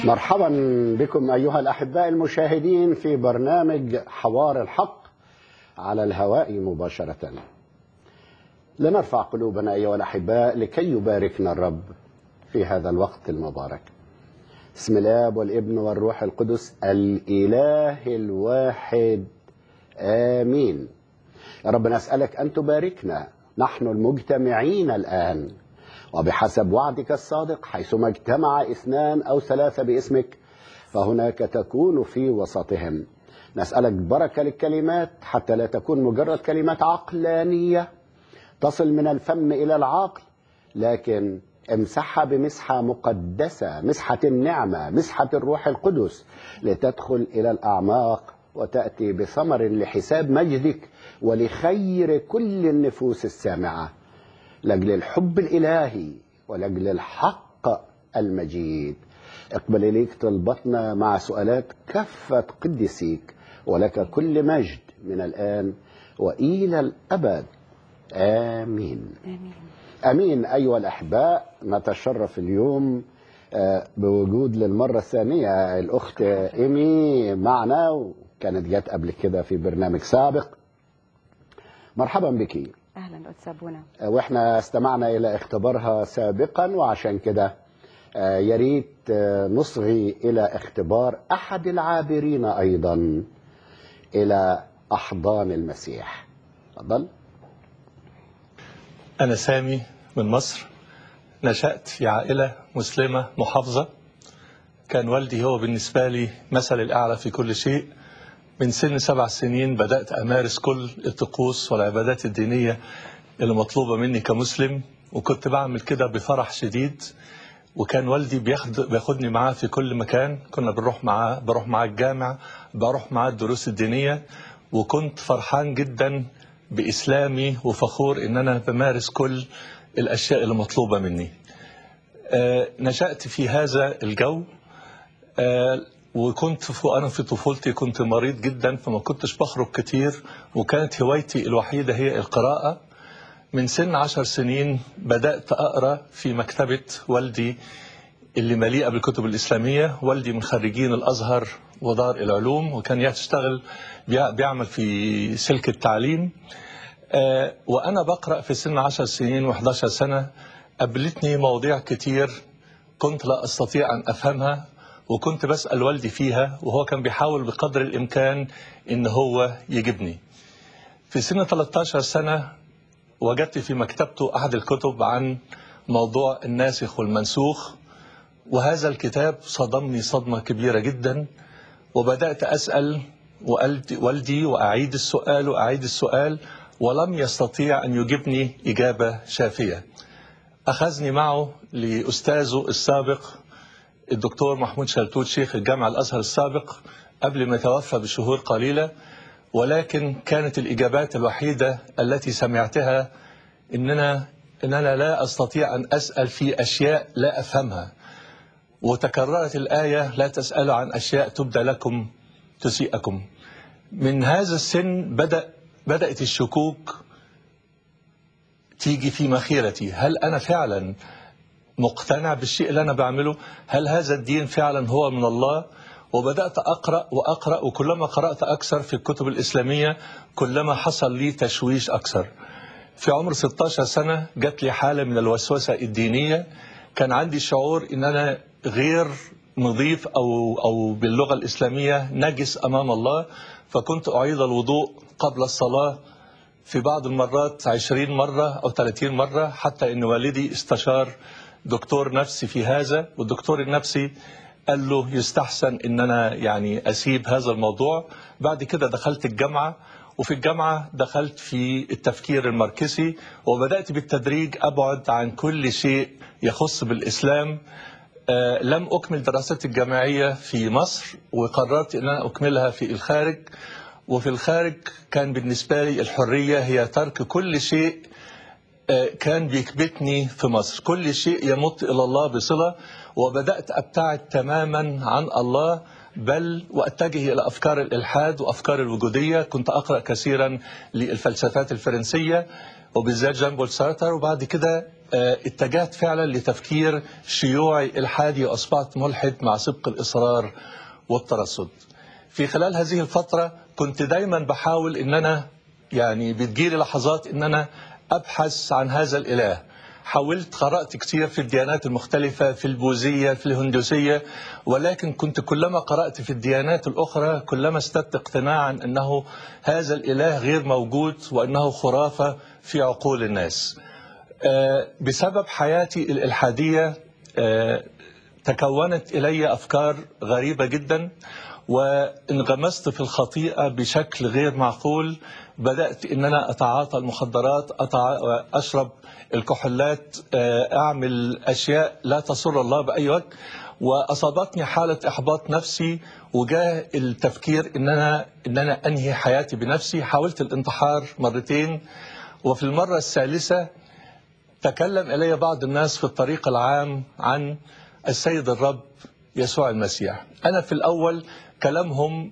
مرحبا بكم أيها الأحباء المشاهدين في برنامج حوار الحق على الهواء مباشرة لنرفع قلوبنا أيها الأحباء لكي يباركنا الرب في هذا الوقت المبارك بسم الاب والابن والروح القدس الاله الواحد امين يا رب نسالك ان تباركنا نحن المجتمعين الان وبحسب وعدك الصادق حيثما اجتمع اثنان او ثلاثه باسمك فهناك تكون في وسطهم نسالك بركه للكلمات حتى لا تكون مجرد كلمات عقلانيه تصل من الفم الى العقل لكن امسحها بمسحة مقدسة مسحة النعمة مسحة الروح القدس لتدخل إلى الأعماق وتأتي بثمر لحساب مجدك ولخير كل النفوس السامعة لأجل الحب الإلهي ولأجل الحق المجيد اقبل إليك طلبتنا مع سؤالات كافة قدسيك ولك كل مجد من الآن وإلى الأبد آمين آمين امين ايها الاحباء نتشرف اليوم آه، بوجود للمره الثانيه الاخت ايمي معنا وكانت جت قبل كده في برنامج سابق مرحبا بك أهلا أستاذ بونا آه، واحنا استمعنا الى اختبارها سابقا وعشان كده آه، يا ريت آه، نصغي الى اختبار احد العابرين ايضا الى احضان المسيح تفضل أنا سامي من مصر نشأت في عائلة مسلمة محافظة كان والدي هو بالنسبة لي مثل الأعلى في كل شيء من سن سبع سنين بدأت أمارس كل الطقوس والعبادات الدينية اللي مطلوبة مني كمسلم وكنت بعمل كده بفرح شديد وكان والدي بياخد بياخدني معاه في كل مكان كنا بنروح معاه بروح معاه الجامع بروح معاه الدروس الدينية وكنت فرحان جدا بإسلامي وفخور إن أنا بمارس كل الأشياء اللي مطلوبة مني آه، نشأت في هذا الجو آه، وكنت في أنا في طفولتي كنت مريض جدا فما كنتش بخرج كتير وكانت هوايتي الوحيدة هي القراءة من سن عشر سنين بدأت أقرأ في مكتبة والدي اللي مليئة بالكتب الإسلامية والدي من خريجين الأزهر ودار العلوم وكان يشتغل بيع- بيعمل في سلك التعليم آه، وأنا بقرأ في سن عشر سنين و11 سنة قابلتني مواضيع كتير كنت لا أستطيع أن أفهمها وكنت بسأل والدي فيها وهو كان بيحاول بقدر الإمكان إن هو يجيبني في سن 13 سنة وجدت في مكتبته أحد الكتب عن موضوع الناسخ والمنسوخ وهذا الكتاب صدمني صدمة كبيرة جدا وبدأت أسأل وقلت- والدي وأعيد السؤال وأعيد السؤال ولم يستطيع أن يجيبني إجابة شافية أخذني معه لأستاذه السابق الدكتور محمود شلتوت شيخ الجامعة الأزهر السابق قبل ما يتوفى بشهور قليلة ولكن كانت الإجابات الوحيدة التي سمعتها إننا إننا لا أستطيع أن أسأل في أشياء لا أفهمها وتكررت الآية لا تسألوا عن أشياء تبدى لكم تسيئكم من هذا السن بدأ بدأت الشكوك تيجي في مخيرتي هل أنا فعلا مقتنع بالشيء اللي أنا بعمله هل هذا الدين فعلا هو من الله وبدأت أقرأ وأقرأ وكلما قرأت أكثر في الكتب الإسلامية كلما حصل لي تشويش أكثر في عمر 16 سنة جات لي حالة من الوسوسة الدينية كان عندي شعور إن أنا غير نظيف أو, أو باللغة الإسلامية نجس أمام الله فكنت أعيد الوضوء قبل الصلاة في بعض المرات عشرين مرة أو ثلاثين مرة حتى أن والدي استشار دكتور نفسي في هذا والدكتور النفسي قال له يستحسن أن أنا يعني أسيب هذا الموضوع بعد كده دخلت الجامعة وفي الجامعة دخلت في التفكير الماركسي وبدأت بالتدريج أبعد عن كل شيء يخص بالإسلام آه، لم أكمل دراستي الجامعية في مصر وقررت أن أنا أكملها في الخارج وفي الخارج كان بالنسبة لي الحرية هي ترك كل شيء آه، كان بيكبتني في مصر كل شيء يمت إلى الله بصلة وبدأت أبتعد تماما عن الله بل وأتجه إلى أفكار الإلحاد وأفكار الوجودية كنت أقرأ كثيرا للفلسفات الفرنسية وبالذات جان بول سارتر وبعد كده آه، اتجهت فعلا لتفكير شيوعي الحادي واصبحت ملحد مع سبق الاصرار والترصد. في خلال هذه الفتره كنت دايما بحاول ان انا يعني بتجيلي لحظات ان انا ابحث عن هذا الاله. حاولت قرأت كثير في الديانات المختلفة في البوذية في الهندوسية ولكن كنت كلما قرأت في الديانات الأخرى كلما ازددت اقتناعا أنه هذا الإله غير موجود وأنه خرافة في عقول الناس آه، بسبب حياتي الإلحادية آه، تكونت إلي أفكار غريبة جدا وانغمست في الخطيئة بشكل غير معقول بدأت أن أنا أتعاطى المخدرات أتع... أشرب الكحولات آه، أعمل أشياء لا تسر الله بأي وجه وأصابتني حالة إحباط نفسي وجاء التفكير أن أنا أن أنا أنهي حياتي بنفسي حاولت الانتحار مرتين وفي المرة الثالثة تكلم إلي بعض الناس في الطريق العام عن السيد الرب يسوع المسيح أنا في الأول كلامهم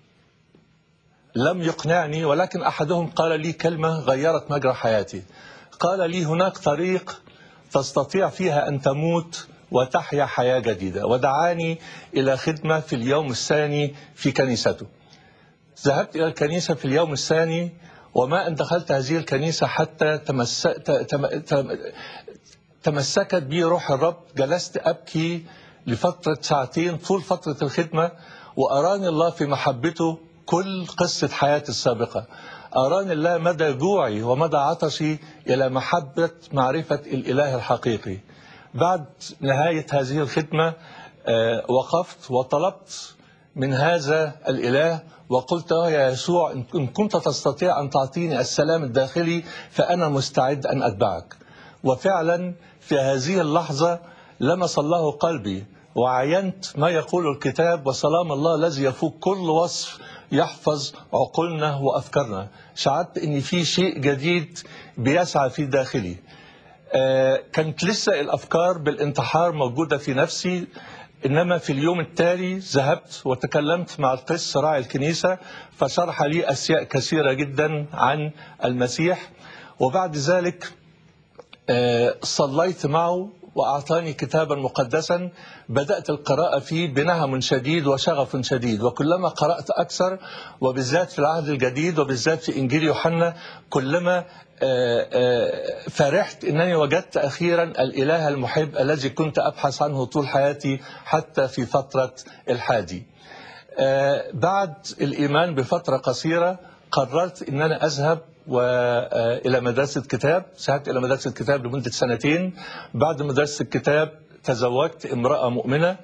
لم يقنعني ولكن أحدهم قال لي كلمة غيرت مجرى حياتي قال لي هناك طريق تستطيع فيها أن تموت وتحيا حياة جديدة ودعاني إلى خدمة في اليوم الثاني في كنيسته ذهبت إلى الكنيسة في اليوم الثاني وما أن دخلت هذه الكنيسة حتى تمس... تم... تم... تمسكت بي روح الرب جلست أبكي لفترة ساعتين طول فترة الخدمة وأراني الله في محبته كل قصة حياتي السابقة أراني الله مدى جوعي ومدى عطشي إلى محبة معرفة الإله الحقيقي بعد نهاية هذه الخدمة آه، وقفت وطلبت من هذا الإله وقلت له يا يسوع إن كنت تستطيع أن تعطيني السلام الداخلي فأنا مستعد أن أتبعك وفعلا في هذه اللحظة لمس الله قلبي وعينت ما يقول الكتاب وسلام الله الذي يفوق كل وصف يحفظ عقولنا وأفكارنا شعرت أن في شيء جديد بيسعى في داخلي آه، كانت لسه الأفكار بالانتحار موجودة في نفسي إنما في اليوم التالي ذهبت وتكلمت مع القس راعي الكنيسة فشرح لي أشياء كثيرة جدا عن المسيح وبعد ذلك آه، صليت معه وأعطاني كتابا مقدسا بدأت القراءة فيه بنهم شديد وشغف شديد وكلما قرأت أكثر وبالذات في العهد الجديد وبالذات في إنجيل يوحنا كلما آه، آه، فرحت أنني وجدت أخيرا الإله المحب الذي كنت أبحث عنه طول حياتي حتى في فترة الحادي آه، بعد الإيمان بفترة قصيرة قررت أن أنا أذهب وإلى مدرسة كتاب ذهبت إلى مدرسة كتاب لمدة سنتين بعد مدرسة الكتاب تزوجت امرأة مؤمنة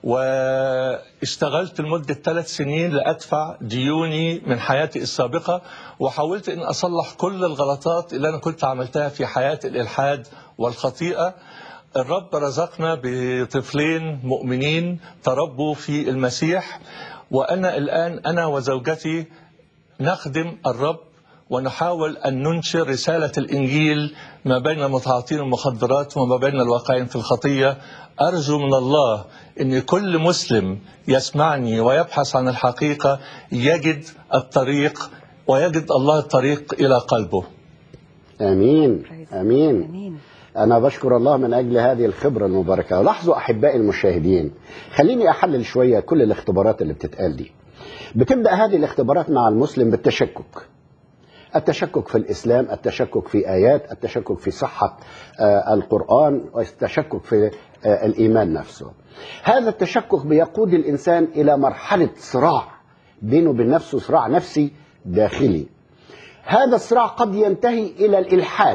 واشتغلت لمدة ثلاث سنين لأدفع ديوني من حياتي السابقة وحاولت أن أصلح كل الغلطات اللي أنا كنت عملتها في حياة الإلحاد والخطيئة الرب رزقنا بطفلين مؤمنين تربوا في المسيح وأنا الآن أنا وزوجتي نخدم الرب ونحاول أن ننشر رسالة الإنجيل ما بين متعاطين المخدرات وما بين الواقعين في الخطية أرجو من الله أن كل مسلم يسمعني ويبحث عن الحقيقة يجد الطريق ويجد الله الطريق إلى قلبه امين امين امين انا بشكر الله من اجل هذه الخبره المباركه لاحظوا احبائي المشاهدين خليني احلل شويه كل الاختبارات اللي بتتقال دي بتبدا هذه الاختبارات مع المسلم بالتشكك التشكك في الاسلام التشكك في ايات التشكك في صحه آه، القران والتشكك في آه، الايمان نفسه هذا التشكك بيقود الانسان الى مرحله صراع بينه وبين نفسه صراع نفسي داخلي هذا الصراع قد ينتهي الى الالحاد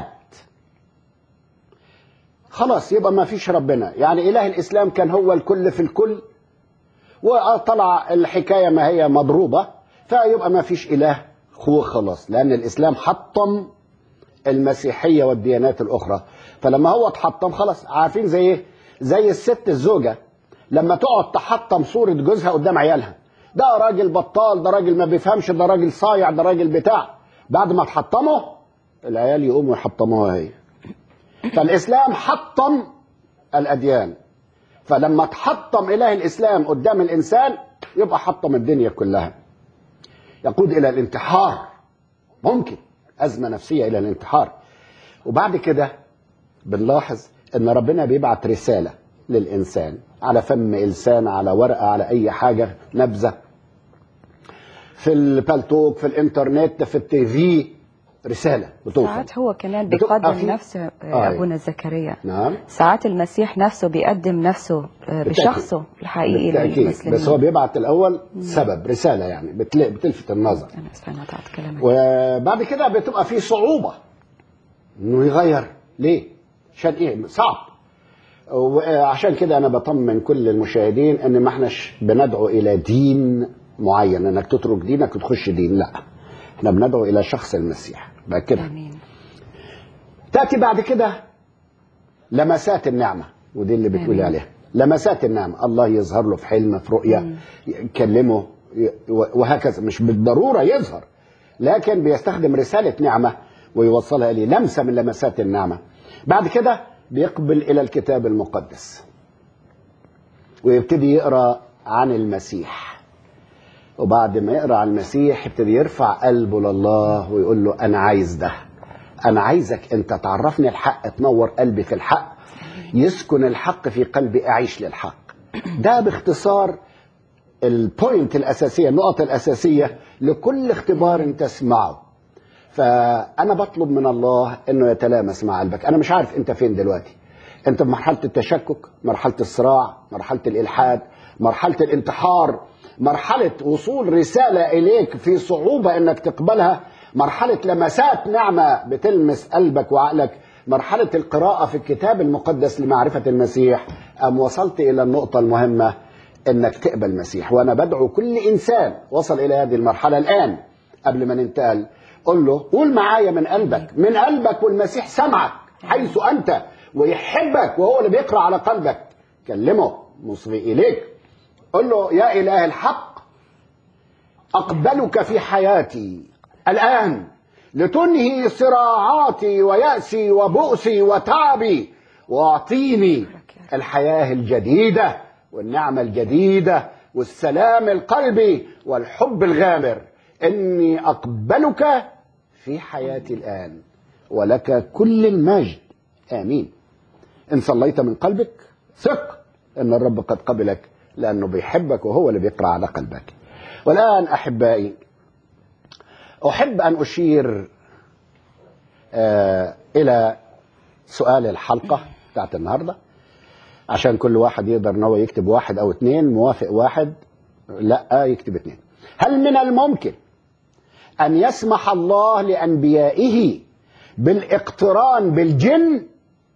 خلاص يبقى ما فيش ربنا يعني اله الاسلام كان هو الكل في الكل وطلع الحكايه ما هي مضروبه فيبقى ما فيش اله هو خلاص لان الاسلام حطم المسيحيه والديانات الاخرى فلما هو اتحطم خلاص عارفين زي ايه زي الست الزوجه لما تقعد تحطم صوره جوزها قدام عيالها ده راجل بطال ده راجل ما بيفهمش ده راجل صايع ده راجل بتاع بعد ما تحطمه العيال يقوموا يحطموها هي فالاسلام حطم الاديان فلما تحطم اله الاسلام قدام الانسان يبقى حطم الدنيا كلها يقود الى الانتحار ممكن ازمه نفسيه الى الانتحار وبعد كده بنلاحظ ان ربنا بيبعت رساله للانسان على فم انسان على ورقه على اي حاجه نبذه في البالتوك في الانترنت في التيفي رساله بتوصل ساعات هو كمان بتبقى بيقدم في- نفسه آه، آه، ابونا زكريا نعم ساعات المسيح نفسه بيقدم نفسه آه، بشخصه الحقيقي بالتاكيد للمسلمين بس هو بيبعت الاول سبب رساله يعني بتل- بتلفت النظر انا اسفه انا قطعت كلامك وبعد كده بتبقى في صعوبة انه يغير ليه عشان ايه صعب وعشان كده انا بطمن كل المشاهدين ان ما احناش بندعو الى دين معين انك تترك دينك وتخش دين لا احنا بندعو الى شخص المسيح باكدها امين تأتي بعد كده لمسات النعمة ودي اللي بتقولي آمين. عليها لمسات النعمة الله يظهر له في حلم في رؤية يكلمه ي- وهكذا مش بالضرورة يظهر لكن بيستخدم رسالة نعمة ويوصلها لي لمسة من لمسات النعمة بعد كده بيقبل إلى الكتاب المقدس ويبتدي يقرأ عن المسيح وبعد ما يقرأ عن المسيح يبتدي يرفع قلبه لله ويقول له أنا عايز ده أنا عايزك أنت تعرفني الحق تنور قلبي في الحق يسكن الحق في قلبي أعيش للحق ده باختصار البوينت الأساسية النقط الأساسية لكل اختبار تسمعه فأنا بطلب من الله أنه يتلامس مع قلبك أنا مش عارف أنت فين دلوقتي أنت في مرحلة التشكك مرحلة الصراع مرحلة الإلحاد مرحلة الانتحار مرحلة وصول رسالة إليك في صعوبة أنك تقبلها مرحلة لمسات نعمة بتلمس قلبك وعقلك مرحلة القراءة في الكتاب المقدس لمعرفة المسيح أم وصلت إلى النقطة المهمة انك تقبل المسيح وانا بدعو كل انسان وصل الى هذه المرحله الان قبل ما ننتقل قول له قول معايا من قلبك من قلبك والمسيح سمعك حيث انت ويحبك وهو اللي بيقرا على قلبك كلمه مصغي اليك قل له يا اله الحق اقبلك في حياتي الان لتنهي صراعاتي وياسي وبؤسي وتعبي واعطيني الحياه الجديده والنعمه الجديده والسلام القلبي والحب الغامر اني اقبلك في حياتي الان ولك كل المجد امين ان صليت من قلبك ثق ان الرب قد قبلك لانه بيحبك وهو اللي بيقرا على قلبك والان احبائي احب ان اشير آه الى سؤال الحلقه بتاعت النهارده عشان كل واحد يقدر ان هو يكتب واحد او اتنين موافق واحد لا يكتب اتنين هل من الممكن ان يسمح الله لانبيائه بالاقتران بالجن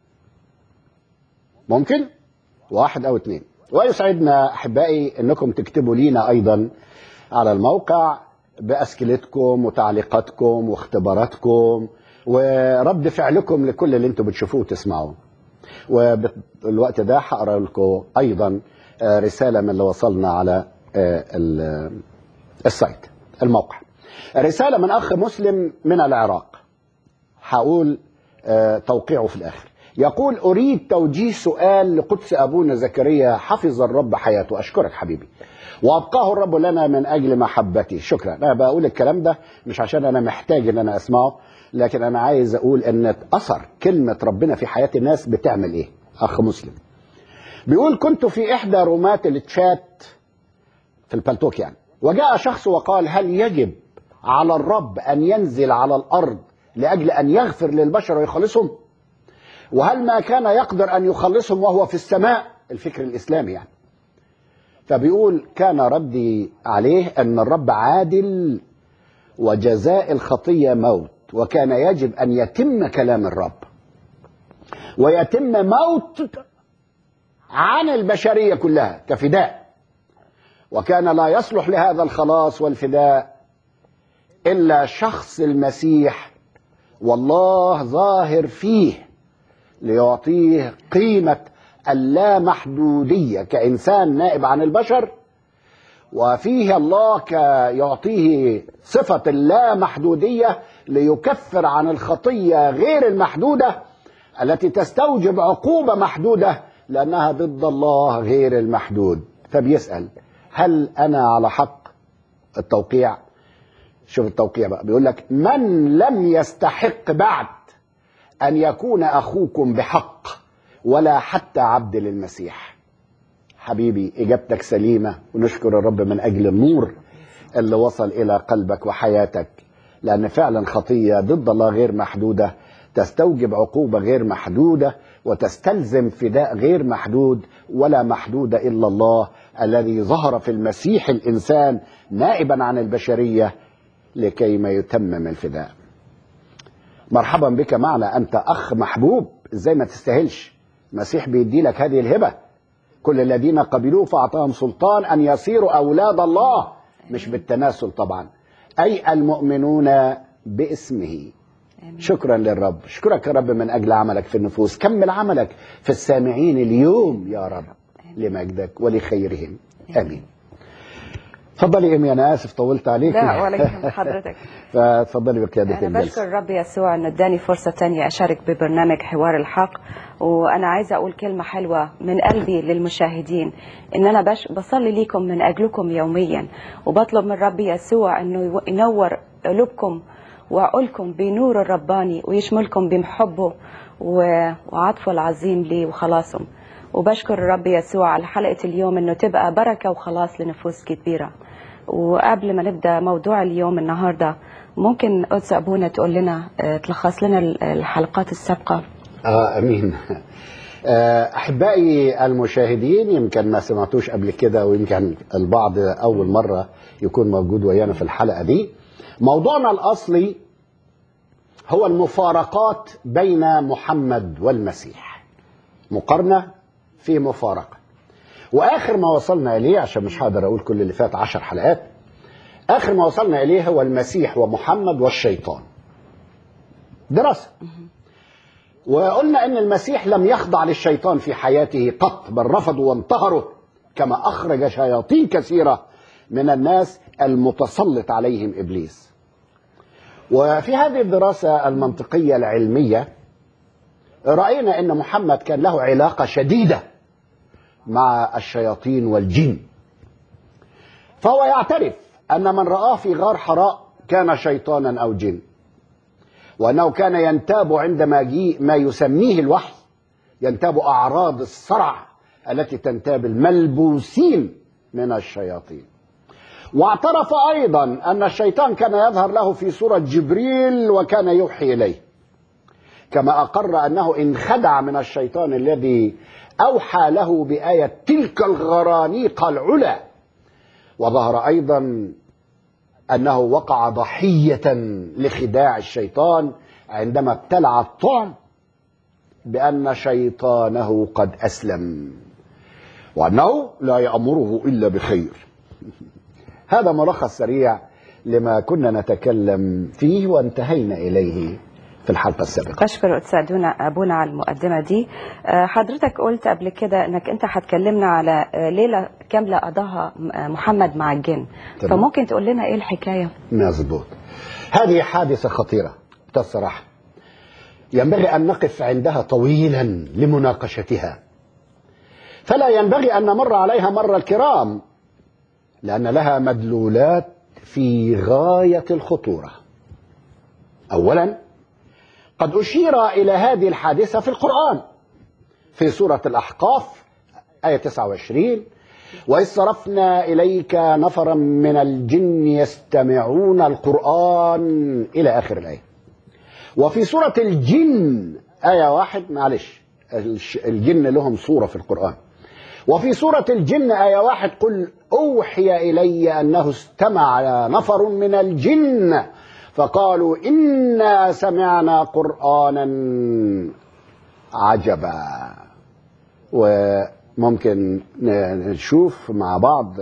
ممكن واحد او اتنين ويسعدنا احبائي انكم تكتبوا لينا ايضا على الموقع باسئلتكم وتعليقاتكم واختباراتكم ورد فعلكم لكل اللي انتم بتشوفوه وتسمعوه والوقت ده هقرا لكم ايضا آه، رساله من اللي وصلنا على آه، ال- السايت الموقع رساله من اخ مسلم من العراق هقول آه، توقيعه في الاخر يقول اريد توجيه سؤال لقدس ابونا زكريا حفظ الرب حياته اشكرك حبيبي وابقاه الرب لنا من اجل محبته شكرا انا بقول الكلام ده مش عشان انا محتاج ان انا اسمعه لكن انا عايز اقول ان اثر كلمه ربنا في حياه الناس بتعمل ايه اخ مسلم بيقول كنت في احدى رومات التشات في البلتوك يعني وجاء شخص وقال هل يجب على الرب ان ينزل على الارض لاجل ان يغفر للبشر ويخلصهم وهل ما كان يقدر ان يخلصهم وهو في السماء الفكر الاسلامي يعني فبيقول كان ردي عليه ان الرب عادل وجزاء الخطيه موت وكان يجب ان يتم كلام الرب ويتم موت عن البشريه كلها كفداء وكان لا يصلح لهذا الخلاص والفداء الا شخص المسيح والله ظاهر فيه ليعطيه قيمه اللامحدوديه كانسان نائب عن البشر وفيه الله يعطيه صفه اللامحدوديه ليكفر عن الخطيه غير المحدوده التي تستوجب عقوبه محدوده لانها ضد الله غير المحدود فبيسال هل انا على حق التوقيع شوف التوقيع بقى بيقول لك من لم يستحق بعد أن يكون أخوكم بحق ولا حتى عبد للمسيح حبيبي إجابتك سليمة ونشكر الرب من أجل النور اللي وصل إلى قلبك وحياتك لأن فعلا خطية ضد الله غير محدودة تستوجب عقوبة غير محدودة وتستلزم فداء غير محدود ولا محدود إلا الله الذي ظهر في المسيح الإنسان نائبا عن البشرية لكي ما يتمم الفداء مرحبا بك معنا أنت أخ محبوب إزاي ما تستاهلش المسيح بيدي لك هذه الهبة كل الذين قبلوه فأعطاهم سلطان أن يصيروا أولاد الله مش بالتناسل طبعا أي المؤمنون باسمه شكرا للرب شكرك يا رب من أجل عملك في النفوس كمل عملك في السامعين اليوم يا رب لمجدك ولخيرهم آمين تفضلي إيمي أنا آسف طولت عليك لا ولا يهم حضرتك فتفضلي بقيادة أنا الجلسة بشكر الرب يسوع إنه اداني فرصة تانية أشارك ببرنامج حوار الحق وأنا عايزة أقول كلمة حلوة من قلبي للمشاهدين إن أنا بش بصلي ليكم من أجلكم يوميا وبطلب من الرب يسوع إنه يو- ينور قلوبكم وعقولكم بنور الرباني ويشملكم بمحبه و- وعطفه العظيم ليه وخلاصهم وبشكر الرب يسوع على حلقة اليوم إنه تبقى بركة وخلاص لنفوس كثيرة وقبل ما نبدا موضوع اليوم النهارده ممكن قدس ابونا تقول لنا آه، تلخص لنا ال- الحلقات السابقه آه أمين آه، أحبائي المشاهدين يمكن ما سمعتوش قبل كده ويمكن البعض أول مرة يكون موجود ويانا في الحلقة دي موضوعنا الأصلي هو المفارقات بين محمد والمسيح مقارنة في مفارقة وآخر ما وصلنا إليه عشان مش هقدر أقول كل اللي فات عشر حلقات آخر ما وصلنا إليه هو المسيح ومحمد والشيطان دراسة وقلنا ان المسيح لم يخضع للشيطان في حياته قط بل رفضه وانتهره كما اخرج شياطين كثيره من الناس المتسلط عليهم ابليس. وفي هذه الدراسه المنطقيه العلميه راينا ان محمد كان له علاقه شديده مع الشياطين والجن. فهو يعترف ان من راه في غار حراء كان شيطانا او جن. وأنه كان ينتاب عندما جيء ما يسميه الوحي ينتاب أعراض الصرع التي تنتاب الملبوسين من الشياطين واعترف أيضا أن الشيطان كان يظهر له في صورة جبريل وكان يوحي إليه كما أقر أنه انخدع من الشيطان الذي أوحى له بآية تلك الغرانيق العلا وظهر أيضا أنه وقع ضحية لخداع الشيطان عندما ابتلع الطعم بأن شيطانه قد أسلم وأنه لا يأمره إلا بخير هذا ملخص سريع لما كنا نتكلم فيه وانتهينا إليه في الحلقة السابقة بشكر قدس ابونا ابونا على المقدمه دي آه، حضرتك قلت قبل كده انك انت هتكلمنا على آه، ليله كامله قضاها آه، محمد مع الجن تمام. فممكن تقول لنا ايه الحكايه مظبوط هذه حادثة خطيرة الصراحة ينبغي أن نقف عندها طويلا لمناقشتها فلا ينبغي أن نمر عليها مر الكرام لأن لها مدلولات في غاية الخطورة أولا قد أشير إلى هذه الحادثة في القرآن في سورة الأحقاف آية 29 وإذ صرفنا إليك نفرا من الجن يستمعون القرآن إلى آخر الآية وفي سورة الجن آية واحد معلش الش- الجن لهم سورة في القرآن وفي سورة الجن آية واحد قل أوحي إلي أنه استمع نفر من الجن فقالوا إنا سمعنا قرآنا عجبا وممكن ن- نشوف مع بعض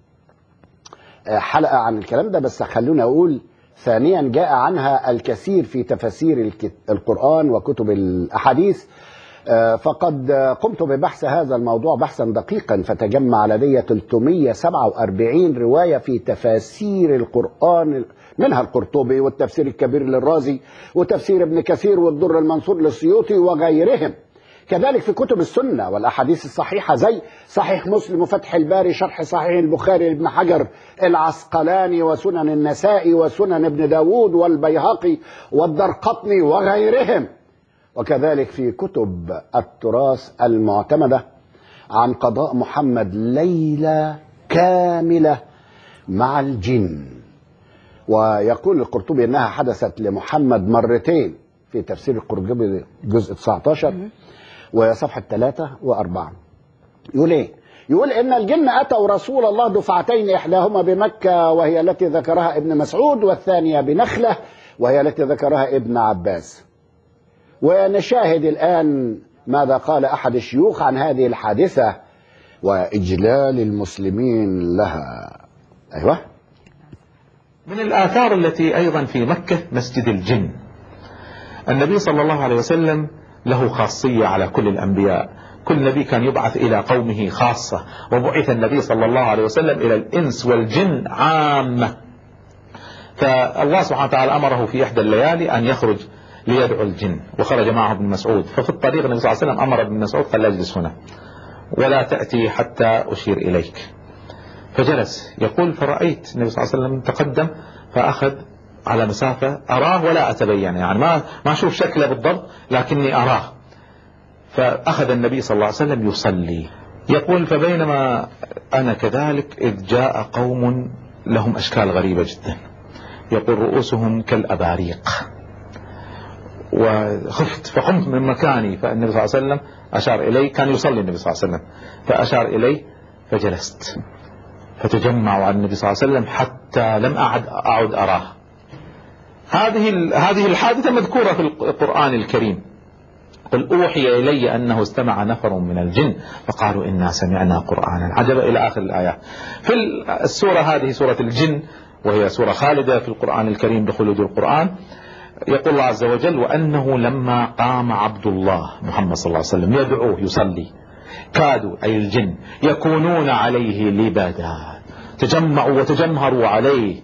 حلقة عن الكلام ده بس خلونا أقول ثانيا جاء عنها الكثير في تفاسير الك- القرآن وكتب الأحاديث آه، فقد قمت ببحث هذا الموضوع بحثا دقيقا فتجمع لدي 347 رواية في تفاسير القرآن منها القرطبي والتفسير الكبير للرازي وتفسير ابن كثير والدر المنصور للسيوطي وغيرهم كذلك في كتب السنة والأحاديث الصحيحة زي صحيح مسلم وفتح الباري شرح صحيح البخاري لابن حجر العسقلاني وسنن النسائي وسنن ابن داود والبيهقي والدرقطني وغيرهم وكذلك في كتب التراث المعتمدة عن قضاء محمد ليلة كاملة مع الجن ويقول القرطبي انها حدثت لمحمد مرتين في تفسير القرطبي جزء 19 وصفحه 3 و4 يقول ايه؟ يقول ان الجن اتوا رسول الله دفعتين احداهما بمكه وهي التي ذكرها ابن مسعود والثانيه بنخله وهي التي ذكرها ابن عباس. ونشاهد الان ماذا قال احد الشيوخ عن هذه الحادثه واجلال المسلمين لها. ايوه من الآثار التي أيضا في مكة مسجد الجن النبي صلى الله عليه وسلم له خاصية على كل الأنبياء كل نبي كان يبعث إلى قومه خاصة وبعث النبي صلى الله عليه وسلم إلى الإنس والجن عامة فالله سبحانه وتعالى أمره في إحدى الليالي أن يخرج ليدعو الجن وخرج معه ابن مسعود ففي الطريق النبي صلى الله عليه وسلم أمر ابن مسعود قال لا اجلس هنا ولا تأتي حتى أشير إليك فجلس يقول فرأيت النبي صلى الله عليه وسلم تقدم فأخذ على مسافة أراه ولا أتبين يعني ما ما أشوف شكله بالضبط لكني أراه فأخذ النبي صلى الله عليه وسلم يصلي يقول فبينما أنا كذلك إذ جاء قوم لهم أشكال غريبة جدا يقول رؤوسهم كالأباريق وخفت فقمت من مكاني فالنبي صلى الله عليه وسلم أشار إلي كان يصلي النبي صلى الله عليه وسلم فأشار إلي فجلست فتجمعوا على النبي صلى الله عليه وسلم حتى لم أعد أعد أراه هذه هذه الحادثة مذكورة في القرآن الكريم قل أوحي إلي أنه استمع نفر من الجن فقالوا إنا سمعنا قرآنا عجبا إلى آخر الآيات في السورة هذه سورة الجن وهي سورة خالدة في القرآن الكريم بخلود القرآن يقول الله عز وجل وأنه لما قام عبد الله محمد صلى الله عليه وسلم يدعوه يصلي كادوا أي الجن يكونون عليه لبدا تجمعوا وتجمهروا عليه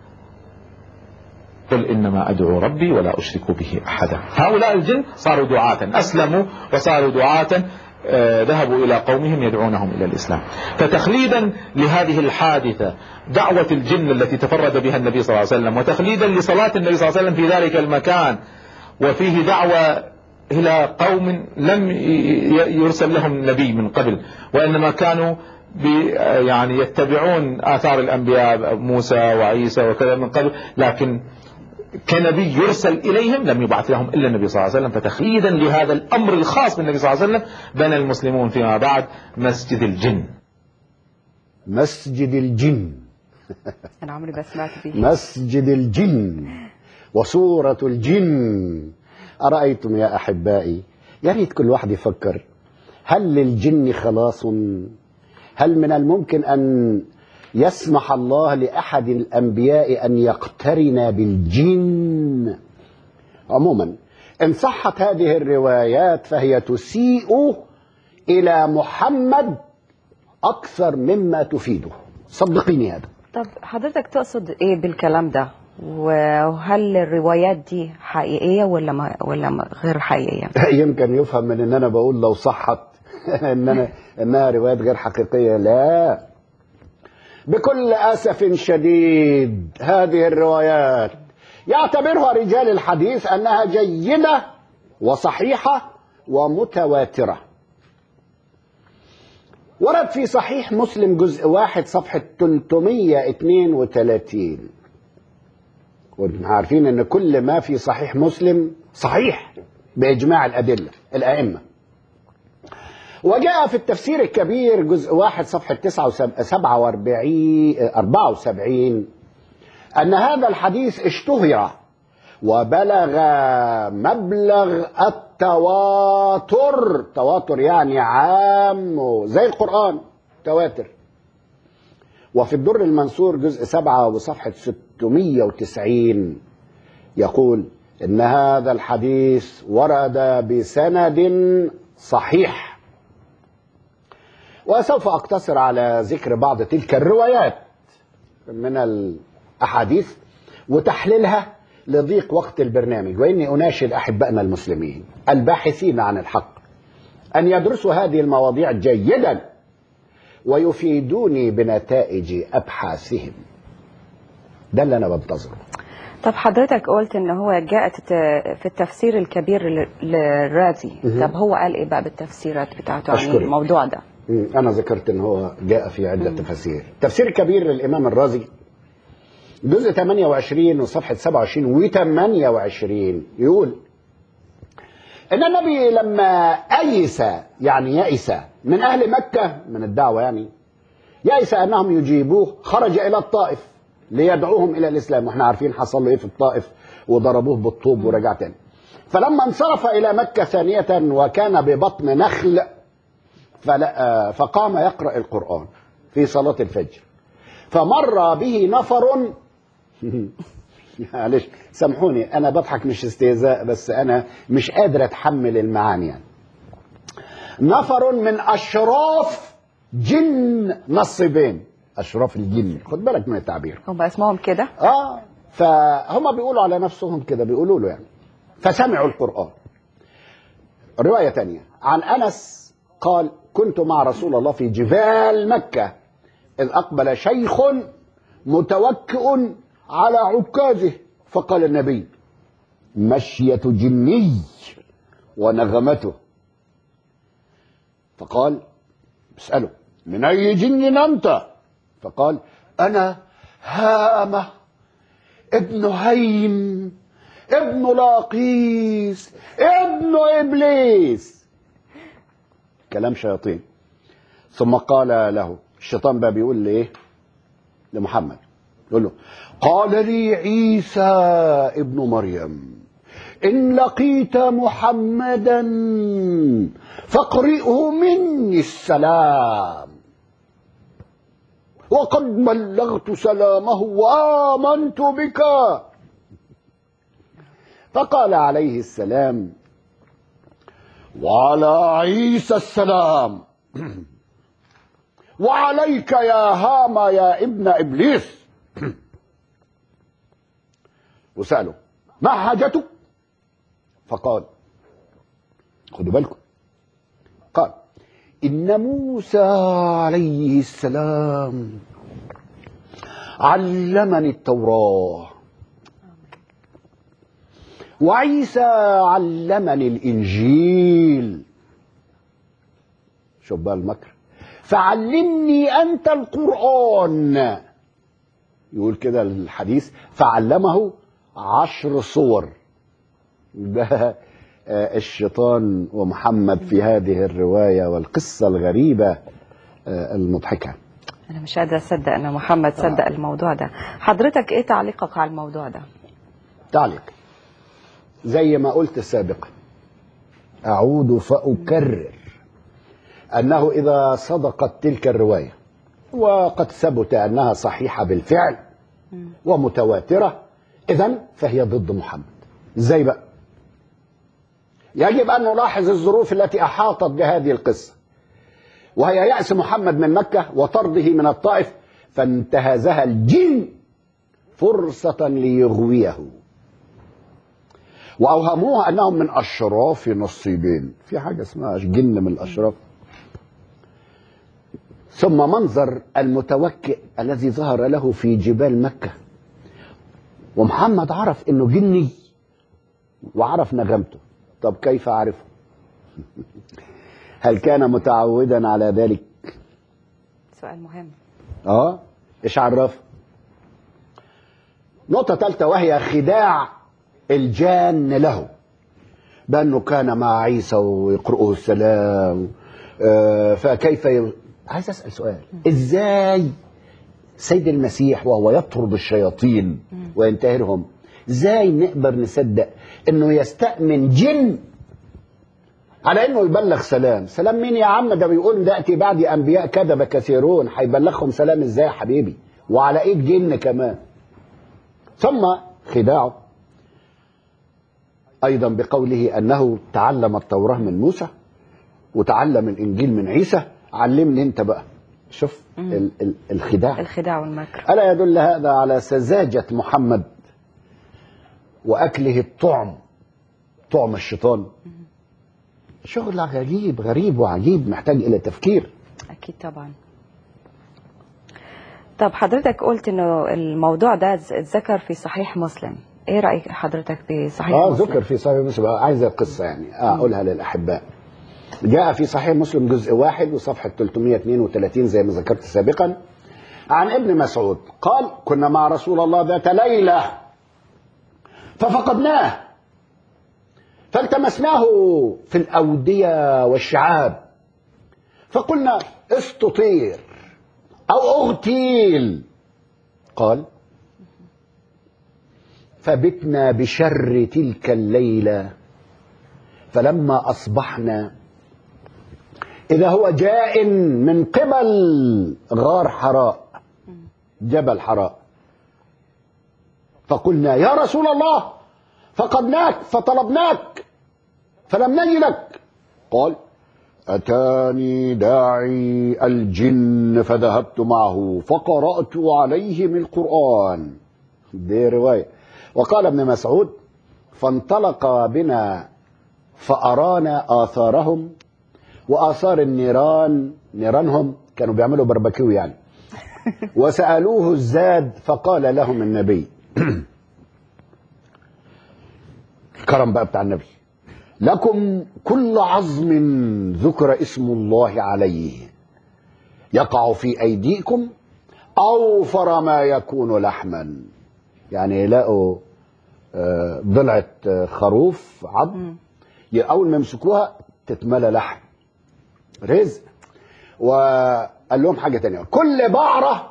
قل إنما أدعو ربي ولا أشرك به أحدا هؤلاء الجن صاروا دعاة أسلموا وصاروا دعاة آه، ذهبوا إلى قومهم يدعونهم إلى الإسلام فتخليدا لهذه الحادثة دعوة الجن التي تفرد بها النبي صلى الله عليه وسلم وتخليدا لصلاة النبي صلى الله عليه وسلم في ذلك المكان وفيه دعوة إلى قوم لم يرسل لهم نبي من قبل وإنما كانوا يعني يتبعون آثار الأنبياء موسى وعيسى وكذا من قبل لكن كنبي يرسل إليهم لم يبعث لهم إلا النبي صلى الله عليه وسلم فتخليدا لهذا الأمر الخاص بالنبي صلى الله عليه وسلم بنى المسلمون فيما بعد مسجد الجن مسجد الجن أنا عمري ما سمعت به مسجد الجن وصورة الجن أرأيتم يا أحبائي يا ريت كل واحد يفكر هل للجن خلاص هل من الممكن أن يسمح الله لأحد الأنبياء أن يقترن بالجن عموما إن صحت هذه الروايات فهي تسيء إلى محمد أكثر مما تفيده صدقيني هذا طب حضرتك تقصد ايه بالكلام ده وهل الروايات دي حقيقية ولا ما ولا ما غير حقيقية يمكن يفهم من ان انا بقول لو صحت ان انا انها روايات غير حقيقيه لا بكل اسف شديد هذه الروايات يعتبرها رجال الحديث انها جيده وصحيحه ومتواتره ورد في صحيح مسلم جزء واحد صفحه 332 واحنا عارفين ان كل ما في صحيح مسلم صحيح باجماع الادله الائمه وجاء في التفسير الكبير جزء واحد صفحة 47 74 أن هذا الحديث اشتهر وبلغ مبلغ التواتر تواتر يعني عام زي القرآن تواتر وفي الدر المنصور جزء سبعة وصفحة 690 يقول إن هذا الحديث ورد بسند صحيح وسوف أقتصر على ذكر بعض تلك الروايات من الأحاديث وتحليلها لضيق وقت البرنامج وإني أناشد أحبائنا المسلمين الباحثين عن الحق أن يدرسوا هذه المواضيع جيدا ويفيدوني بنتائج أبحاثهم ده اللي أنا بنتظره طب حضرتك قلت ان هو جاءت ت- في التفسير الكبير لل- للرازي مهم. طب هو قال ايه بقى بالتفسيرات بتاعته عن أشكرك. الموضوع ده مم. أنا ذكرت أن هو جاء في عدة تفاسير تفسير كبير للإمام الرازي جزء 28 وصفحة 27 و 28 يقول إن النبي لما أيس يعني يئس من أهل مكة من الدعوة يعني يئس أنهم يجيبوه خرج إلى الطائف ليدعوهم إلى الإسلام وإحنا عارفين حصل له إيه في الطائف وضربوه بالطوب ورجع تاني فلما انصرف إلى مكة ثانية وكان ببطن نخل فلا آه، فقام يقرأ القرآن في صلاة الفجر فمر به نفر معلش سامحوني أنا بضحك مش استهزاء بس أنا مش قادر أتحمل المعاني يعني نفر من أشراف جن نصيبين أشراف الجن خد بالك من التعبير هم اسمهم كده اه فهم بيقولوا على نفسهم كده بيقولوا له يعني فسمعوا القرآن رواية تانية عن أنس قال كنت مع رسول الله في جبال مكة إذ أقبل شيخ متوكئ على عكازه فقال النبي مشية جني ونغمته فقال اسأله من أي جن أنت فقال أنا هامة ابن هيم ابن لاقيس ابن إبليس كلام شياطين ثم قال له الشيطان بقى بيقول لي ايه لمحمد يقول له قال لي عيسى ابن مريم إن لقيت محمدا فاقرئه مني السلام وقد بلغت سلامه وآمنت بك فقال عليه السلام وعلى عيسى السلام وعليك يا هاما يا ابن إبليس وسأله ما حاجتك فقال خدوا بالكم قال إن موسى عليه السلام علمني التوراة وعيسى علمني الإنجيل شوف بقى المكر فعلمني أنت القرآن يقول كده الحديث فعلمه عشر صور ده آه، الشيطان ومحمد في هذه الرواية والقصة الغريبة آه، المضحكة انا مش قادره اصدق ان محمد صدق الموضوع ده حضرتك ايه تعليقك على الموضوع ده تعليق زي ما قلت سابقا أعود فأكرر أنه إذا صدقت تلك الرواية وقد ثبت أنها صحيحة بالفعل ومتواترة إذا فهي ضد محمد إزاي بقى يجب أن نلاحظ الظروف التي أحاطت بهذه القصة وهي يأس محمد من مكة وطرده من الطائف فانتهزها الجن فرصة ليغويه وأوهموها أنهم من أشراف نصيبين في حاجة اسمها جن من الأشراف ثم منظر المتوكئ الذي ظهر له في جبال مكة ومحمد عرف أنه جني وعرف نغمته طب كيف عرفه هل كان متعودا على ذلك سؤال مهم اه ايش عرف نقطة ثالثة وهي خداع الجان له بأنه كان مع عيسى ويقرؤه السلام آه، فكيف ي... عايز أسأل سؤال إزاي سيد المسيح وهو يطرد الشياطين وينتهرهم ازاي نقدر نصدق انه يستأمن جن على انه يبلغ سلام سلام مين يا عم ده بيقول تأتي بعد انبياء كذب كثيرون هيبلغهم سلام ازاي يا حبيبي وعلى ايد جن كمان ثم خداعه ايضا بقوله انه تعلم التوراه من موسى وتعلم الانجيل من عيسى علمني انت بقى شوف ال- ال- الخداع الخداع والمكر ألا يدل هذا على سذاجة محمد وأكله الطعم طعم الشيطان شغل غريب غريب وعجيب محتاج إلى تفكير اكيد طبعا طب حضرتك قلت انه الموضوع ده اتذكر في صحيح مسلم ايه رايك حضرتك بصحيح اه مسلم؟ ذكر في صحيح مسلم عايز القصه يعني آه اقولها للاحباء جاء في صحيح مسلم جزء واحد وصفحه 332 زي ما ذكرت سابقا عن ابن مسعود قال كنا مع رسول الله ذات ليله ففقدناه فالتمسناه في الاوديه والشعاب فقلنا استطير او اغتيل قال فبتنا بشر تلك الليله فلما اصبحنا اذا هو جاء من قبل غار حراء جبل حراء فقلنا يا رسول الله فقدناك فطلبناك فلم نجدك قال أتاني داعي الجن فذهبت معه فقرأت عليهم القرآن دي رواية وقال ابن مسعود فانطلق بنا فأرانا آثارهم وآثار النيران نيرانهم كانوا بيعملوا بربكيو يعني وسألوه الزاد فقال لهم النبي الكرم بقى بتاع النبي لكم كل عظم ذكر اسم الله عليه يقع في أيديكم أوفر ما يكون لحما يعني يلاقوا آه، ضلعة آه، خروف عظم ي- أول ما يمسكوها تتملى لحم رزق وقال لهم حاجة تانية كل بعرة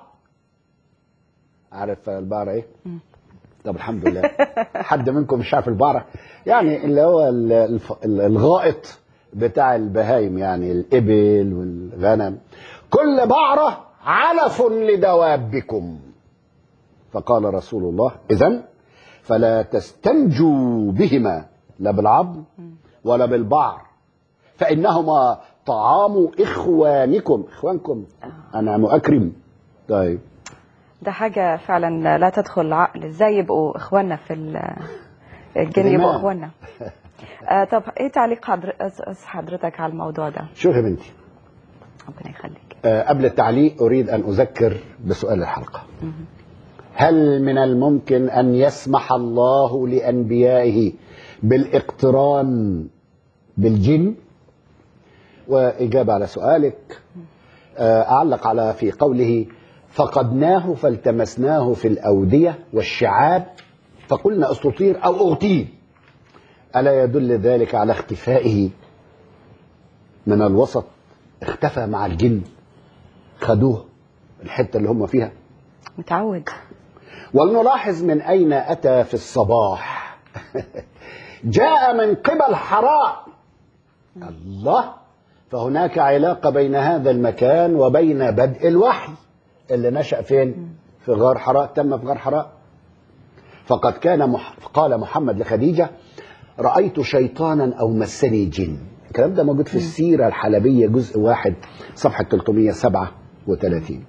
عارف البعرة ايه؟ طب الحمد لله حد منكم مش عارف البعرة يعني اللي هو ال- الف- ال- الغائط بتاع البهايم يعني الإبل والغنم كل بعرة علف لدوابكم فقال رسول الله إذن فلا تستنجوا بهما لا بالعظم ولا بالبعر فإنهما طعام إخوانكم إخوانكم أنا مؤكرم طيب ده حاجة فعلا لا تدخل العقل ازاي يبقوا اخواننا في ال- الجن يبقوا الإيمان. اخواننا آه طب ايه تعليق حضر... أس- حضرتك على الموضوع ده شوف يا بنتي ربنا يخليك آه، قبل التعليق أريد أن أذكر بسؤال الحلقة هل من الممكن أن يسمح الله لأنبيائه بالاقتران بالجن وإجابة على سؤالك آه، أعلق على في قوله فقدناه فالتمسناه في الأودية والشعاب فقلنا أستطير أو أغتيل ألا يدل ذلك على اختفائه من الوسط اختفى مع الجن خدوه الحتة اللي هم فيها متعود ولنلاحظ من أين أتى في الصباح جاء من قبل حراء الله فهناك علاقة بين هذا المكان وبين بدء الوحي اللي نشأ فين في غار حراء تم في غار حراء فقد كان مح... قال محمد لخديجة رأيت شيطانا أو مسني جن الكلام ده موجود في السيرة الحلبية جزء واحد صفحة 337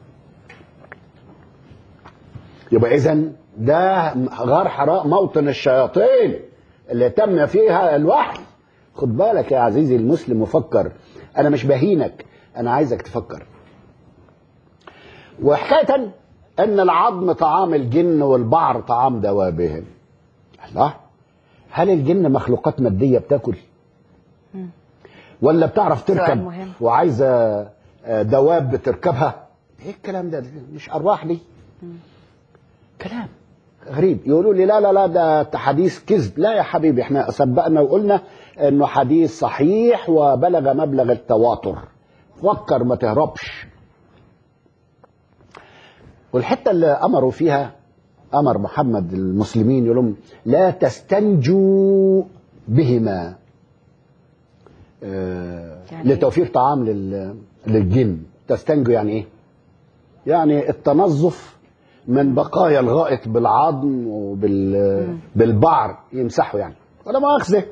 يبقى اذا ده غار حراء موطن الشياطين اللي تم فيها الوحي خد بالك يا عزيزي المسلم وفكر انا مش بهينك انا عايزك تفكر وحكايه ان العظم طعام الجن والبعر طعام دوابهم الله هل الجن مخلوقات ماديه بتاكل ولا بتعرف سؤال تركب مهم. وعايزه آه، دواب بتركبها ايه الكلام ده مش ارواح دي كلام غريب يقولوا لي لا لا لا ده حديث كذب لا يا حبيبي احنا سبقنا وقلنا انه حديث صحيح وبلغ مبلغ التواتر فكر ما تهربش والحته اللي امروا فيها امر محمد المسلمين يقول لهم لا تستنجوا بهما آه يعني إيه؟ لتوفير طعام لل- للجن تستنجوا يعني ايه يعني التنظف من بقايا الغائط بالعظم وبال بالبعر يمسحوا يعني ولا مؤاخذه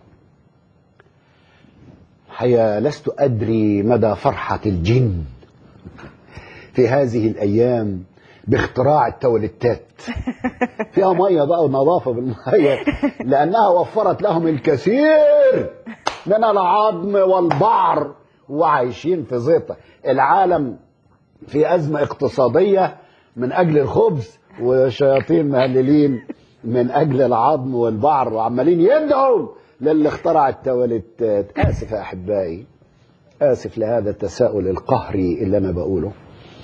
حيا لست ادري مدى فرحه الجن في هذه الايام باختراع التواليتات فيها ميه بقى ونظافه بالميه لانها وفرت لهم الكثير من العظم والبعر وعايشين في زيطه العالم في ازمه اقتصاديه من اجل الخبز وشياطين مهللين من اجل العظم والبعر وعمالين يدعوا للي اخترع التواليتات اسف يا احبائي اسف لهذا التساؤل القهري اللي انا بقوله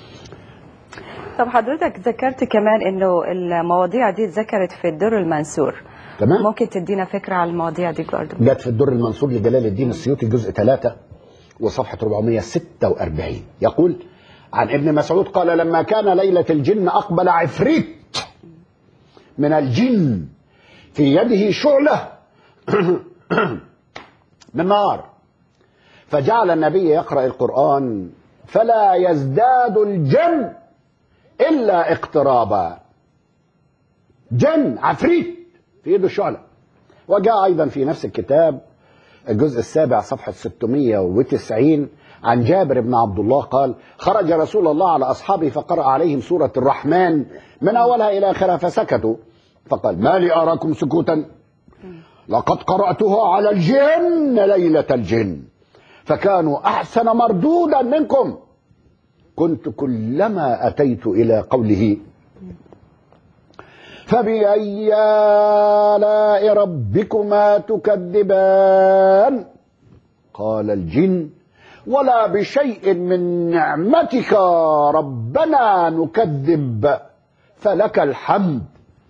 طب حضرتك ذكرت كمان انه المواضيع دي اتذكرت في الدر المنثور تمام ممكن تدينا فكره على المواضيع دي برضه جت في الدر المنصور لجلال الدين السيوطي جزء 3 وصفحة 446 يقول عن ابن مسعود قال لما كان ليلة الجن أقبل عفريت من الجن في يده شعلة من نار فجعل النبي يقرأ القرآن فلا يزداد الجن إلا اقترابا جن عفريت في يده شعلة وجاء أيضا في نفس الكتاب الجزء السابع صفحة 690 عن جابر بن عبد الله قال خرج رسول الله على أصحابه فقرأ عليهم سورة الرحمن من أولها إلى آخرها فسكتوا فقال ما لي أراكم سكوتا لقد قرأتها على الجن ليلة الجن فكانوا أحسن مردودا منكم كنت كلما أتيت إلى قوله فبأي آلاء ربكما تكذبان قال الجن ولا بشيء من نعمتك ربنا نكذب فلك الحمد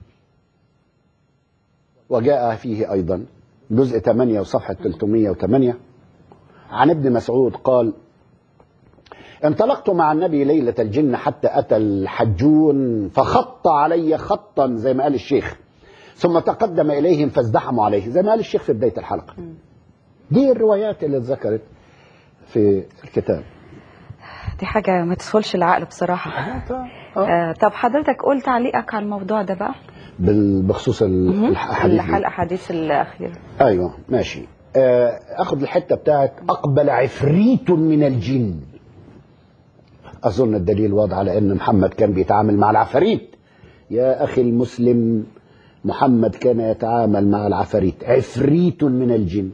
وجاء فيه أيضا جزء 8 وصفحة 308 عن ابن مسعود قال انطلقت مع النبي ليلة الجن حتى أتى الحجون فخط علي خطا زي ما قال الشيخ ثم تقدم إليهم فازدحموا عليه زي ما قال الشيخ في بداية الحلقة دي الروايات اللي اتذكرت في الكتاب دي حاجه ما تدخلش العقل بصراحه آه طب حضرتك قول تعليقك على الموضوع ده بقى بال- بخصوص ال- الأحاديث دي. الاحاديث الاخيره ايوه ماشي آه، اخد الحته بتاعت اقبل عفريت من الجن اظن الدليل واضح على ان محمد كان بيتعامل مع العفاريت يا اخي المسلم محمد كان يتعامل مع العفاريت عفريت من الجن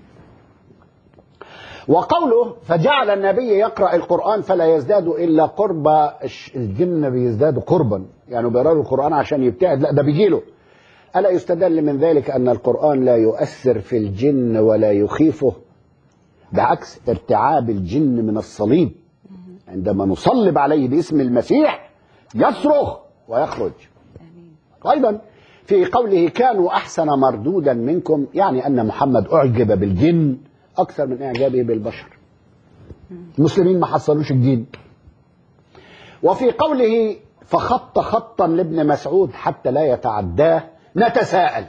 وقوله فجعل النبي يقرا القران فلا يزداد الا قرب الجن بيزدادوا قربا يعني بيقرأوا القران عشان يبتعد لا ده بيجيله ألا يستدل من ذلك أن القرآن لا يؤثر في الجن ولا يخيفه بعكس ارتعاب الجن من الصليب عندما نصلب عليه باسم المسيح يصرخ ويخرج أيضا في قوله كانوا أحسن مردودا منكم يعني أن محمد أعجب بالجن أكثر من إعجابه بالبشر المسلمين ما حصلوش الجن وفي قوله فخط خطا لابن مسعود حتى لا يتعداه نتساءل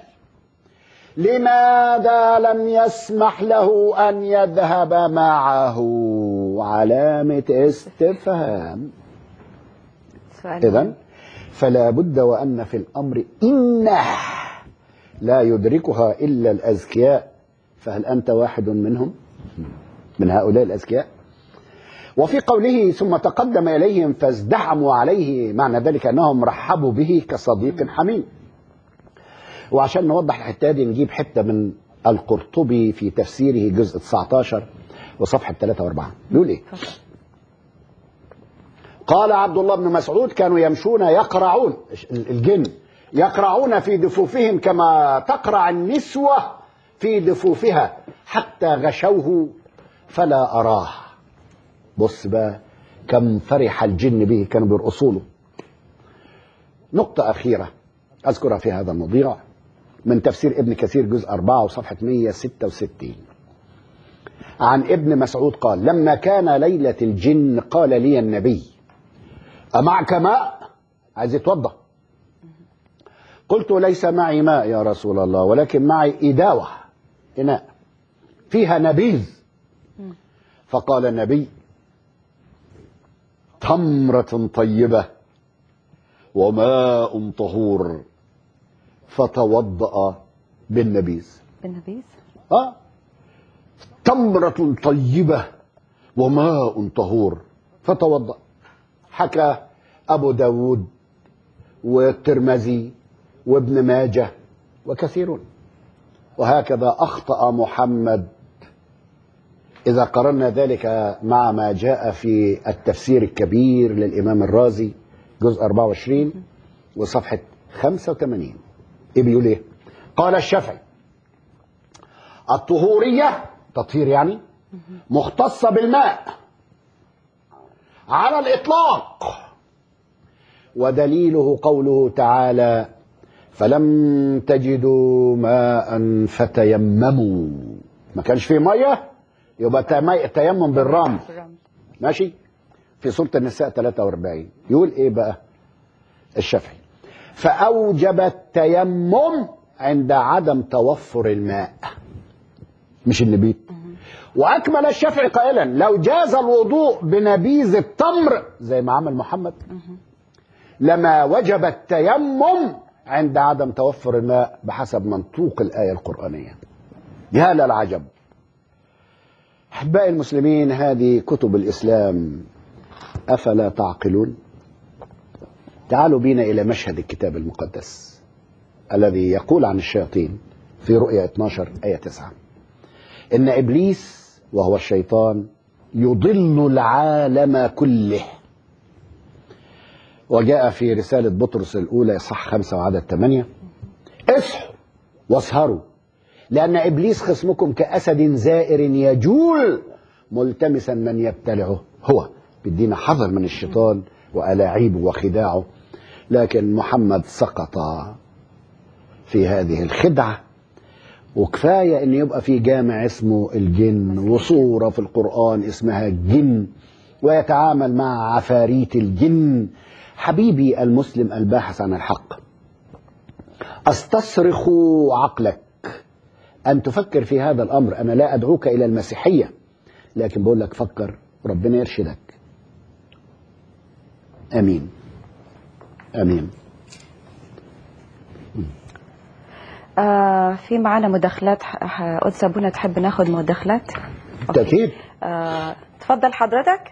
لماذا لم يسمح له ان يذهب معه علامه استفهام سؤال اذا فلا بد وان في الامر انه لا يدركها الا الاذكياء فهل انت واحد منهم من هؤلاء الاذكياء وفي قوله ثم تقدم اليهم فازدحموا عليه معنى ذلك انهم رحبوا به كصديق حميم وعشان نوضح الحته دي نجيب حته من القرطبي في تفسيره جزء 19 وصفحه 3 و4 بيقول ايه؟ قال عبد الله بن مسعود كانوا يمشون يقرعون الجن يقرعون في دفوفهم كما تقرع النسوة في دفوفها حتى غشوه فلا أراه بص بقى كم فرح الجن به كانوا بيرقصوا له نقطة أخيرة أذكرها في هذا الموضوع من تفسير ابن كثير جزء 4 وصفحة 166 عن ابن مسعود قال لما كان ليلة الجن قال لي النبي أمعك ماء عايز يتوضا قلت ليس معي ماء يا رسول الله ولكن معي إداوة إناء فيها نبيذ فقال النبي تمرة طيبة وماء طهور فتوضأ بالنبيذ بالنبيذ آه تمرة طيبة وماء طهور فتوضأ حكى أبو داود والترمذي وابن ماجه وكثيرون وهكذا أخطأ محمد إذا قرنا ذلك مع ما جاء في التفسير الكبير للإمام الرازي جزء 24 وصفحة 85 ايه بيقول ايه قال الشافعي الطهورية تطهير يعني مختصة بالماء على الإطلاق ودليله قوله تعالى فلم تجدوا ماء فتيمموا ما كانش فيه ميه يبقى تيم- تيمم بالرمل ماشي في سورة النساء 43 يقول ايه بقى الشافعي فأوجب التيمم عند عدم توفر الماء مش النبيذ وأكمل الشافعي قائلا لو جاز الوضوء بنبيذ التمر زي ما عمل محمد لما وجب التيمم عند عدم توفر الماء بحسب منطوق الآية القرآنية يا للعجب أحبائي المسلمين هذه كتب الإسلام أفلا تعقلون تعالوا بينا إلى مشهد الكتاب المقدس الذي يقول عن الشياطين في رؤيا 12 آية 9 إن إبليس وهو الشيطان يضل العالم كله وجاء في رسالة بطرس الأولى إصحاح خمسة وعدد ثمانية اصحوا واسهروا لأن إبليس خصمكم كأسد زائر يجول ملتمسا من يبتلعه هو بدينا حذر من الشيطان وألاعيبه وخداعه لكن محمد سقط في هذه الخدعة وكفاية ان يبقى في جامع اسمه الجن وصورة في القرآن اسمها الجن ويتعامل مع عفاريت الجن حبيبي المسلم الباحث عن الحق استصرخ عقلك ان تفكر في هذا الامر انا لا ادعوك الى المسيحية لكن بقول لك فكر ربنا يرشدك امين امين آه في معانا مداخلات ح- ح- قدس ابونا تحب ناخد مداخلات بالتأكيد آه تفضل حضرتك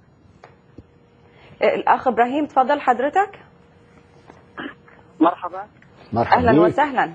آه، الاخ ابراهيم تفضل حضرتك مرحبا مرحبا اهلا بيك. وسهلا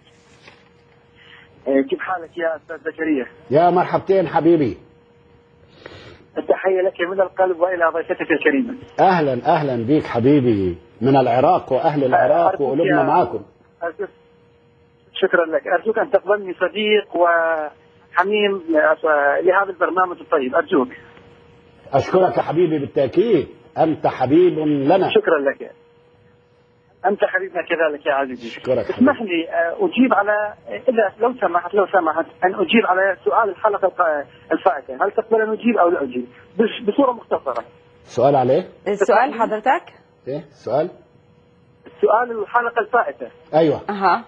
آه، كيف حالك يا استاذ زكريا؟ يا مرحبتين حبيبي التحيه لك من القلب والى ضيفتك الكريمه. اهلا اهلا بيك حبيبي من العراق واهل العراق أرجوك وقلوبنا يا- معاكم أرجوك شكرا لك، ارجوك ان تقبلني صديق وحميم آه، لهذا البرنامج الطيب، ارجوك. اشكرك يا حبيبي بالتاكيد انت حبيب لنا شكرا لك. انت حبيبنا كذلك يا عزيزي. أشكرك حبيبي. اسمح لي آه، اجيب على اذا لو سمحت لو سمحت ان اجيب على سؤال الحلقه الق- الفائته، هل تقبل ان اجيب او لا اجيب؟ بس- بصوره مختصره. سؤال عليه السؤال حضرتك ايه سؤال سؤال الحلقه الفائته، ايوه اها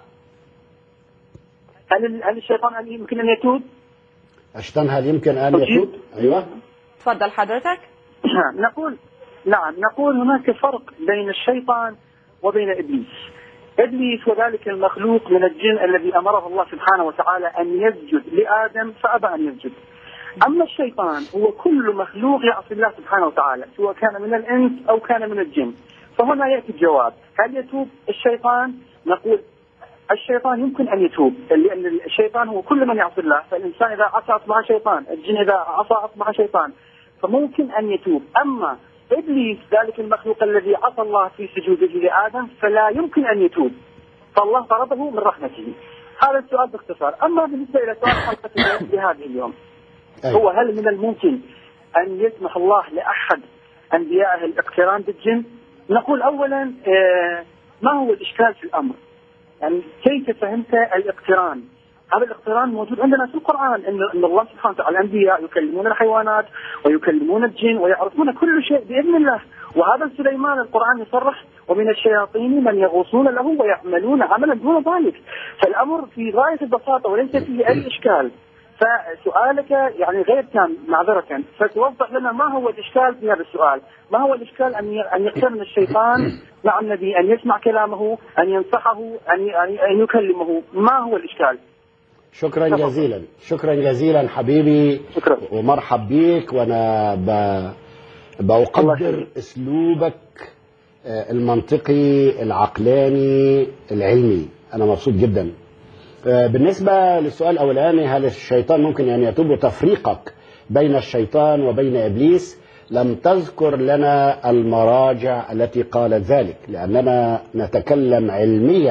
هل هل الشيطان هل يمكن ان يتوب؟ اشتن هل يمكن ان أجيب؟ يتوب ايوه تفضل حضرتك نعم نقول نعم نقول هناك فرق بين الشيطان وبين ابليس. ابليس وذلك المخلوق من الجن الذي امره الله سبحانه وتعالى ان يسجد لادم فابى ان يسجد. اما الشيطان هو كل مخلوق يعصي الله سبحانه وتعالى سواء كان من الانس او كان من الجن. فهنا ياتي الجواب، هل يتوب الشيطان؟ نقول الشيطان يمكن ان يتوب لان الشيطان هو كل من يعصي الله فالانسان اذا عصى اصبح شيطان الجن اذا عصى اصبح شيطان فممكن ان يتوب اما ابليس ذلك المخلوق الذي عصى الله في سجوده لادم فلا يمكن ان يتوب فالله طرده من رحمته هذا السؤال باختصار اما بالنسبه الى سؤال حلقه لهذه اليوم هو أيوة. هل من الممكن ان يسمح الله لاحد انبيائه الاقتران بالجن؟ نقول اولا آه، ما هو الاشكال في الامر؟ يعني كيف فهمت الاقتران؟ هذا الاقتران موجود عندنا في القران ان ان الله سبحانه وتعالى الانبياء يكلمون الحيوانات ويكلمون الجن ويعرفون كل شيء باذن الله وهذا سليمان القران يصرح ومن الشياطين من يغوصون له ويعملون عملا دون ذلك فالامر في غايه البساطه وليس فيه اي اشكال فسؤالك يعني غير تام معذرة فتوضح لنا ما هو الإشكال في هذا السؤال ما هو الإشكال أن ي- أن يقترن الشيطان مع النبي أن يسمع كلامه أن ينصحه أن ي- أن أن يكلمه ما هو الإشكال شكرا تفضل. جزيلا شكرا جزيلا حبيبي شكرا. ومرحب بيك وانا ب... الله بقدر يخليك. اسلوبك آه، المنطقي العقلاني العلمي انا مبسوط جدا آه، بالنسبة للسؤال الأولاني هل الشيطان ممكن أن يتوب تفريقك بين الشيطان وبين إبليس لم تذكر لنا المراجع التي قالت ذلك لأننا نتكلم علميا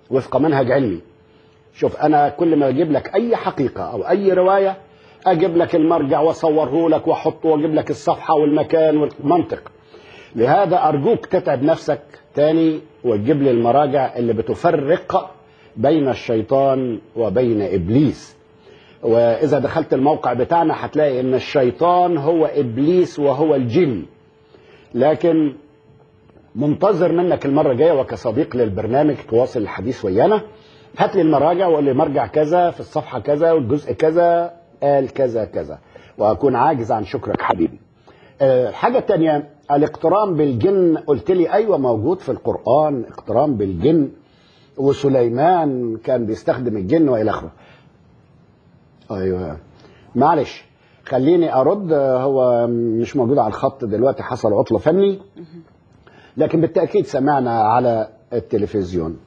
وفق منهج علمي شوف انا كل ما اجيب لك اي حقيقه او اي روايه اجيب لك المرجع واصوره لك واحطه واجيب لك الصفحه والمكان والمنطق لهذا ارجوك تتعب نفسك تاني وتجيب لي المراجع اللي بتفرق بين الشيطان وبين ابليس واذا دخلت الموقع بتاعنا هتلاقي ان الشيطان هو ابليس وهو الجن لكن منتظر منك المره الجايه وكصديق للبرنامج تواصل الحديث ويانا هات لي المراجع وقول لي مرجع كذا في الصفحه كذا والجزء كذا قال كذا كذا واكون عاجز عن شكرك حبيبي آه، الحاجه الثانيه الاقتران بالجن قلت لي ايوه موجود في القران اقتران بالجن وسليمان كان بيستخدم الجن والى اخره ايوه معلش خليني ارد آه، هو مش موجود على الخط دلوقتي حصل عطله فني لكن بالتاكيد سمعنا على التلفزيون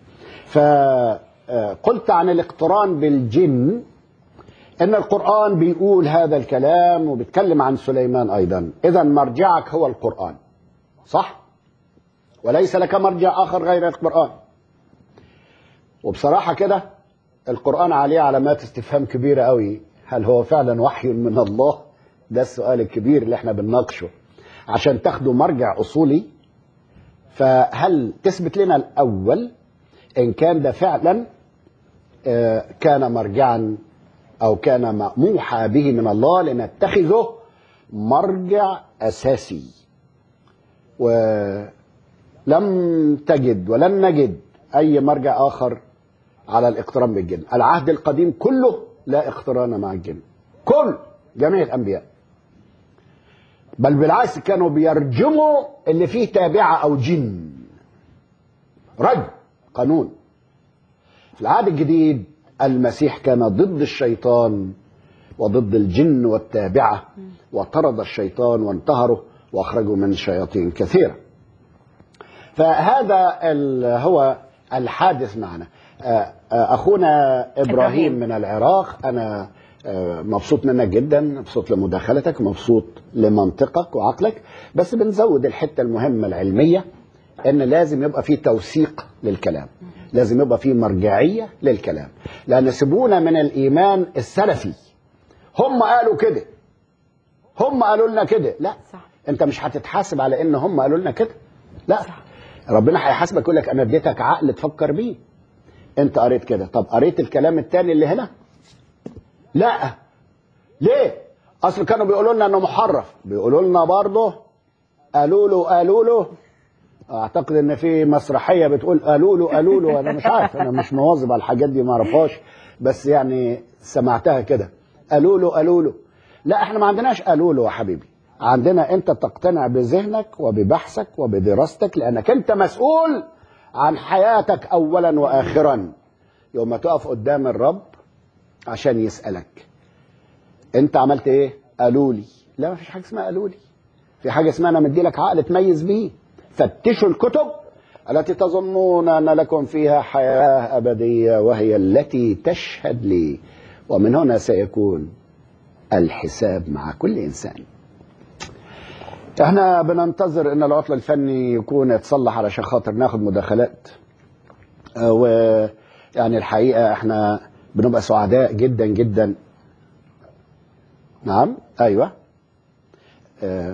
فقلت عن الاقتران بالجن ان القران بيقول هذا الكلام وبيتكلم عن سليمان ايضا اذا مرجعك هو القران صح وليس لك مرجع اخر غير القران وبصراحه كده القران عليه علامات استفهام كبيره قوي هل هو فعلا وحي من الله ده السؤال الكبير اللي احنا بنناقشه عشان تاخدوا مرجع اصولي فهل تثبت لنا الاول ان كان ده فعلا آه، كان مرجعا او كان موحى به من الله لنتخذه مرجع اساسي ولم تجد ولن نجد اي مرجع اخر على الاقتران بالجن العهد القديم كله لا اقتران مع الجن كل جميع الانبياء بل بالعكس كانوا بيرجموا اللي فيه تابعه او جن رجم قانون في العهد الجديد المسيح كان ضد الشيطان وضد الجن والتابعة وطرد الشيطان وانتهره وأخرجه من شياطين كثيرة فهذا ال- هو الحادث معنا آه، آه، أخونا إبراهيم إبراهيم. من العراق أنا آه، مبسوط منك جدا مبسوط لمداخلتك مبسوط لمنطقك وعقلك بس بنزود الحتة المهمة العلمية ان لازم يبقى في توثيق للكلام لازم يبقى في مرجعية للكلام لان سيبونا من الايمان السلفي هم قالوا كده هم قالوا لنا كده لا صح. انت مش هتتحاسب على ان هم قالوا لنا كده لا صح. ربنا هيحاسبك يقول لك انا اديتك عقل تفكر بيه انت قريت كده طب قريت الكلام التاني اللي هنا لا ليه اصل كانوا بيقولوا لنا انه محرف بيقولوا لنا برضه قالوا له قالوا له اعتقد ان في مسرحيه بتقول قالوا له قالوا له انا مش عارف انا مش مواظب على الحاجات دي ما اعرفهاش بس يعني سمعتها كده قالوا له قالوا له لا احنا ما عندناش قالوا له يا حبيبي عندنا انت تقتنع بذهنك وببحثك وبدراستك لانك انت مسؤول عن حياتك اولا واخرا يوم ما تقف قدام الرب عشان يسالك انت عملت ايه قالوا لي لا ما فيش حاجه اسمها قالوا لي في حاجه اسمها انا مدي لك عقل تميز بيه فتشوا الكتب التي تظنون ان لكم فيها حياه ابديه وهي التي تشهد لي ومن هنا سيكون الحساب مع كل انسان احنا بننتظر ان العطل الفني يكون يتصلح علشان خاطر ناخد مداخلات آه، ويعني الحقيقه احنا بنبقى سعداء جدا جدا نعم ايوه آه،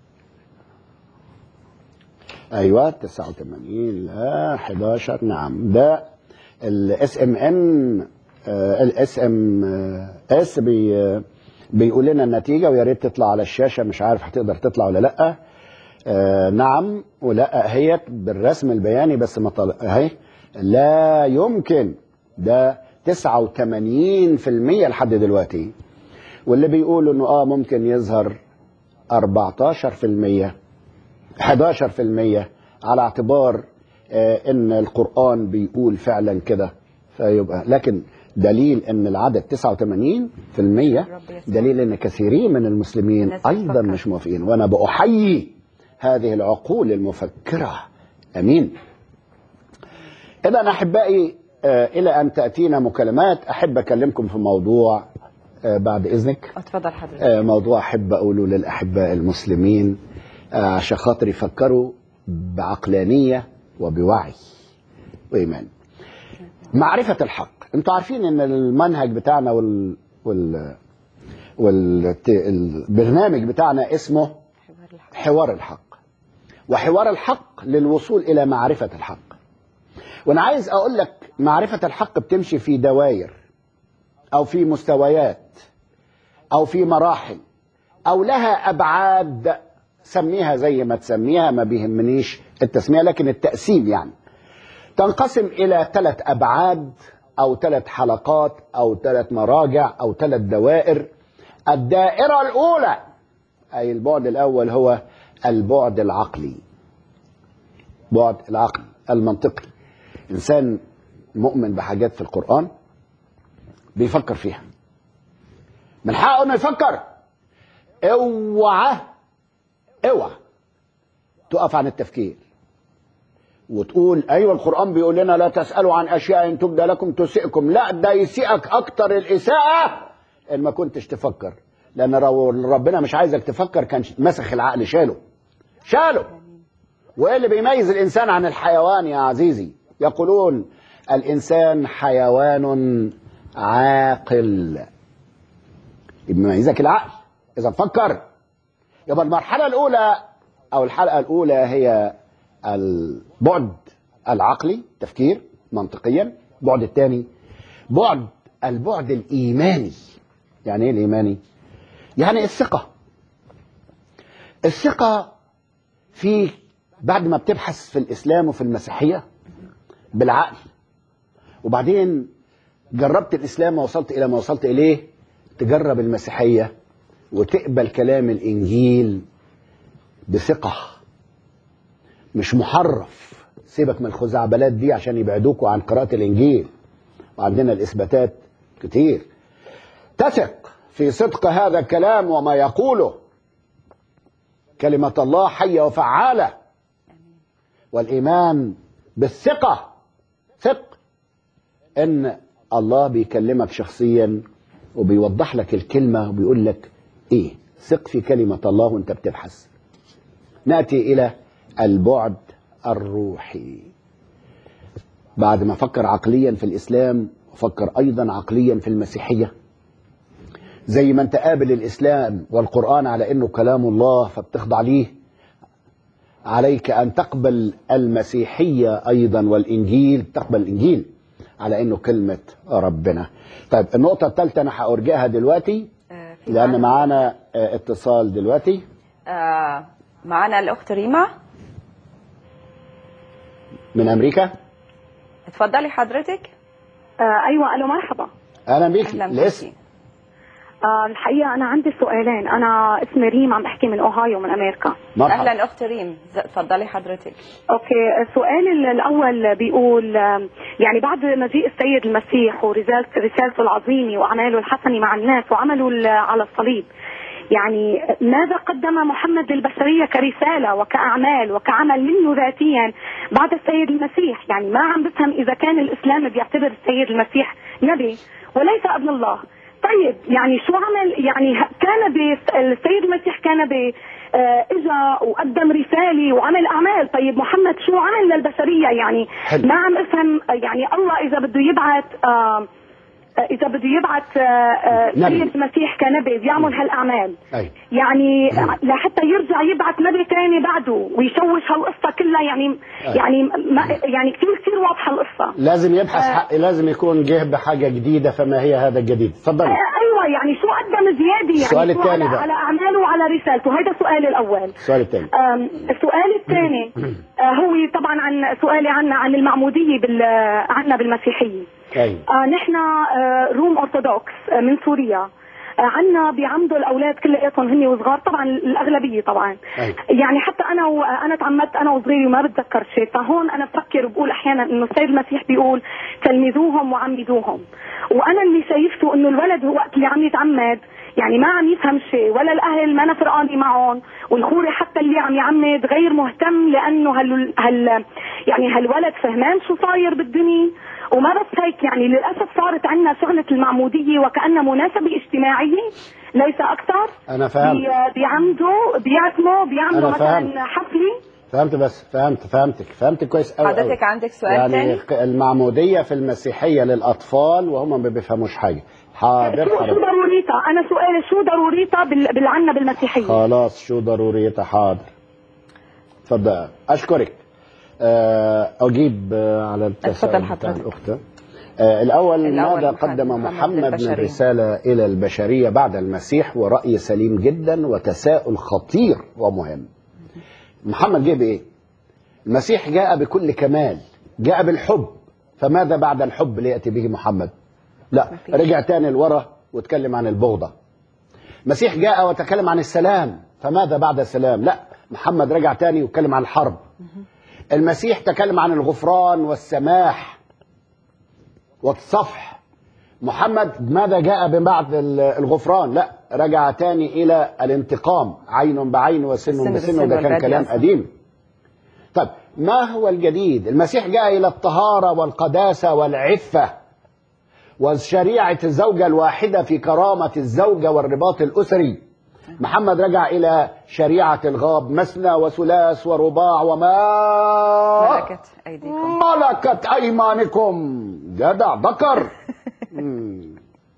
ايوه 89 لا 11 نعم ده الاس ام ان الاس ام اس بي آه، بيقول لنا النتيجه ويا ريت تطلع على الشاشه مش عارف هتقدر تطلع ولا لا آه، نعم ولا هي بالرسم البياني بس ما طلع اهي لا يمكن ده 89% لحد دلوقتي واللي بيقولوا انه اه ممكن يظهر 14% 11% على اعتبار آه، ان القرآن بيقول فعلا كده فيبقى لكن دليل ان العدد 89% دليل ان كثيرين من المسلمين الناس ايضا بتفكر. مش موافقين وانا بأحيي هذه العقول المفكرة امين اذا احبائي آه، الى ان تاتينا مكالمات احب اكلمكم في موضوع آه، بعد اذنك اتفضل حضرتك آه، موضوع احب اقوله للاحباء المسلمين آه، عشان خاطر يفكروا بعقلانيه وبوعي وايمان معرفة الحق انتوا عارفين ان المنهج بتاعنا وال وال والبرنامج بتاعنا اسمه حوار الحق حوار الحق وحوار الحق للوصول إلى معرفة الحق وأنا عايز أقول لك معرفة الحق بتمشي في دوائر أو في مستويات أو في مراحل أو لها أبعاد سميها زي ما تسميها ما بيهمنيش التسمية لكن التقسيم يعني تنقسم إلى ثلاث أبعاد أو ثلاث حلقات أو ثلاث مراجع أو ثلاث دوائر الدائرة الأولى أي البعد الأول هو البعد العقلي بعد العقل المنطقي إنسان مؤمن بحاجات في القرآن بيفكر فيها من حقه انه يفكر اوعى اوعى تقف عن التفكير وتقول ايوه القران بيقول لنا لا تسالوا عن اشياء ان تبدى لكم تسئكم لا ده يسيئك اكتر الاساءه ان ما كنتش تفكر لان لو ربنا مش عايزك تفكر كان مسخ العقل شاله شاله وايه اللي بيميز الانسان عن الحيوان يا عزيزي يقولون الانسان حيوان عاقل يبقى يميزك العقل اذا فكر يبقى المرحله الاولى او الحلقه الاولى هي البعد العقلي تفكير منطقيا البعد الثاني بعد البعد الايماني يعني ايه الايماني يعني الثقه الثقه في بعد ما بتبحث في الاسلام وفي المسيحيه بالعقل وبعدين جربت الاسلام ووصلت الى ما وصلت اليه تجرب المسيحيه وتقبل كلام الانجيل بثقه مش محرف سيبك من الخزعبلات دي عشان يبعدوكوا عن قراءه الانجيل وعندنا الاثباتات كتير تثق في صدق هذا الكلام وما يقوله كلمه الله حيه وفعاله والايمان بالثقه ثق ان الله بيكلمك شخصيا وبيوضح لك الكلمه وبيقول لك ايه ثق في كلمه الله وانت بتبحث ناتي الى البعد الروحي بعد ما فكر عقليا في الاسلام وفكر ايضا عقليا في المسيحيه زي ما انت قابل الاسلام والقران على انه كلام الله فبتخضع ليه عليك ان تقبل المسيحيه ايضا والانجيل تقبل الانجيل على انه كلمه ربنا طيب النقطه الثالثه انا هارجعها دلوقتي آه، في لان معنا- معانا آه، اتصال دلوقتي آه، معنا الأخت ريما من امريكا اتفضلي حضرتك آه ايوه الو مرحبا اهلا بيك أهلا الاسم بيكي. آه الحقيقه انا عندي سؤالين انا اسمي ريم عم بحكي من اوهايو من امريكا مرحبا أهلا أخت ريم ز- اتفضلي حضرتك اوكي السؤال ال- الاول بيقول آم، يعني بعد مجيء السيد المسيح ورسالته رسالته العظيمه واعماله الحسنه مع الناس وعمله ال- على الصليب يعني ماذا قدم محمد للبشريه كرساله وكاعمال وكعمل منه ذاتيا بعد السيد المسيح يعني ما عم بفهم اذا كان الاسلام بيعتبر السيد المسيح نبي وليس ابن الله طيب يعني شو عمل يعني ه- كان بي- السيد المسيح كان بي آه، اجا وقدم رساله وعمل اعمال طيب محمد شو عمل للبشريه يعني حلو. ما عم افهم آه، يعني الله اذا بده يبعث آه، آه، اذا بده يبعث آه، آه، نبي. السيد المسيح كنبي بيعمل هالاعمال أي. يعني لحتى يرجع يبعث نبي ثاني بعده ويشوش هالقصه كلها يعني أي. يعني ما يعني كثير كثير واضحه القصه لازم يبحث آه. حق لازم يكون جه بحاجه جديده فما هي هذا الجديد اتفضلي آه، ايوه يعني شو قدم زياده يعني السؤال شو الثاني على, بقى. على اعماله وعلى رسالته هيدا السؤال الاول السؤال الثاني آم، السؤال الثاني آه، هو طبعا عن سؤالي عن عن المعموديه بال عنا بالمسيحيه ايوه آه نحن آه روم ارثوذكس آه من سوريا آه عنا بيعمدوا الاولاد كلياتهم هن وصغار طبعا الاغلبيه طبعا أي. يعني حتى انا و... انا تعمدت انا وصغيري وما بتذكر شيء فهون انا بفكر وبقول احيانا انه السيد المسيح بيقول تلمذوهم وعمدوهم وانا اللي شايفته انه الولد هو وقت اللي عم يتعمد يعني ما عم يفهم شيء ولا الاهل ما أنا فرقانه معهم والخوري حتى اللي عم يعمد غير مهتم لانه هال, هال يعني هالولد فهمان شو صاير بالدنيا وما بس هيك يعني للاسف صارت عندنا شغله المعموديه وكانها مناسبه اجتماعيه ليس اكثر انا فهمت بي- بيعمدوا بيعتموا بيعملوا أنا فهمت. مثلا حفله فهمت بس فهمت فهمتك فهمت كويس قوي حضرتك عندك سؤال يعني تاني؟ ق- المعموديه في المسيحيه للاطفال وهم ما بيفهموش حاجه حاضر شو شو حاضر ضروريتها انا سؤالي شو ضروريتها بال- بالعنا بالمسيحيه خلاص شو ضروريتها حاضر اتفضل اشكرك آه، اجيب آه، على التساؤل اتفضل بتاع حضرتك. الاخت آه، الاول الأول ماذا محمد- قدم محمد محمد من للبشرية. رساله الى البشريه بعد المسيح وراي سليم جدا وتساؤل خطير ومهم محمد جه بايه المسيح جاء بكل كمال جاء بالحب فماذا بعد الحب لياتي به محمد لا مفيش. رجع تاني لورا واتكلم عن البغضه المسيح جاء وتكلم عن السلام فماذا بعد السلام لا محمد رجع تاني واتكلم عن الحرب المسيح تكلم عن الغفران والسماح والصفح محمد ماذا جاء من بعد ال- الغفران لا رجع تاني الى الانتقام عين بعين وسن سن بسن بسن وده كان والبادي كلام أصلاً. قديم طيب ما هو الجديد المسيح جاء الى الطهاره والقداسه والعفه وشريعه الزوجه الواحده في كرامه الزوجه والرباط الاسري محمد رجع الى شريعه الغاب مثنى وثلاث ورباع وما ملكت ايديكم ملكت ايمانكم جدع ذكر مم.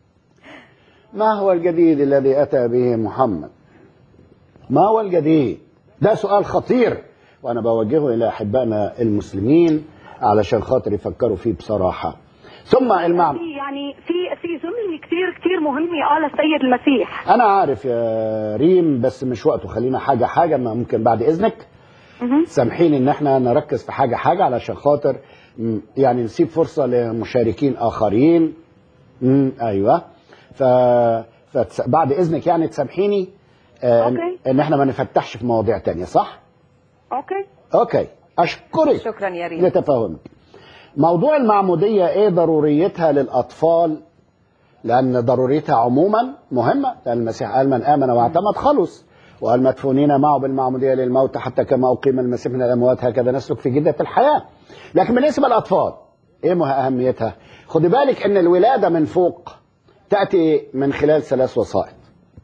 ما هو الجديد الذي اتى به محمد ما هو الجديد ده سؤال خطير وانا بوجهه الى احبائنا المسلمين علشان خاطر يفكروا فيه بصراحه ثم المعنى في يعني في في جمله كثير كثير مهمه قالها السيد المسيح انا عارف يا ريم بس مش وقته خلينا حاجه حاجه ما ممكن بعد اذنك مهم. سامحيني ان احنا نركز في حاجه حاجه علشان خاطر م، يعني نسيب فرصه لمشاركين اخرين م، ايوه ف فتس- بعد اذنك يعني تسامحيني آه، إن- أوكي. ان احنا ما نفتحش في مواضيع تانية صح اوكي اوكي اشكرك شكرا يا ريم لتفاهمك موضوع المعمودية ايه ضروريتها للأطفال لأن ضروريتها عموما مهمة لأن المسيح قال من آمن واعتمد خلص وقال مدفونين معه بالمعمودية للموت حتى كما أقيم المسيح من الأموات هكذا نسلك في جدة الحياة لكن بالنسبة للأطفال ايه مه- أهميتها خدي بالك أن الولادة من فوق تأتي من خلال ثلاث وسائط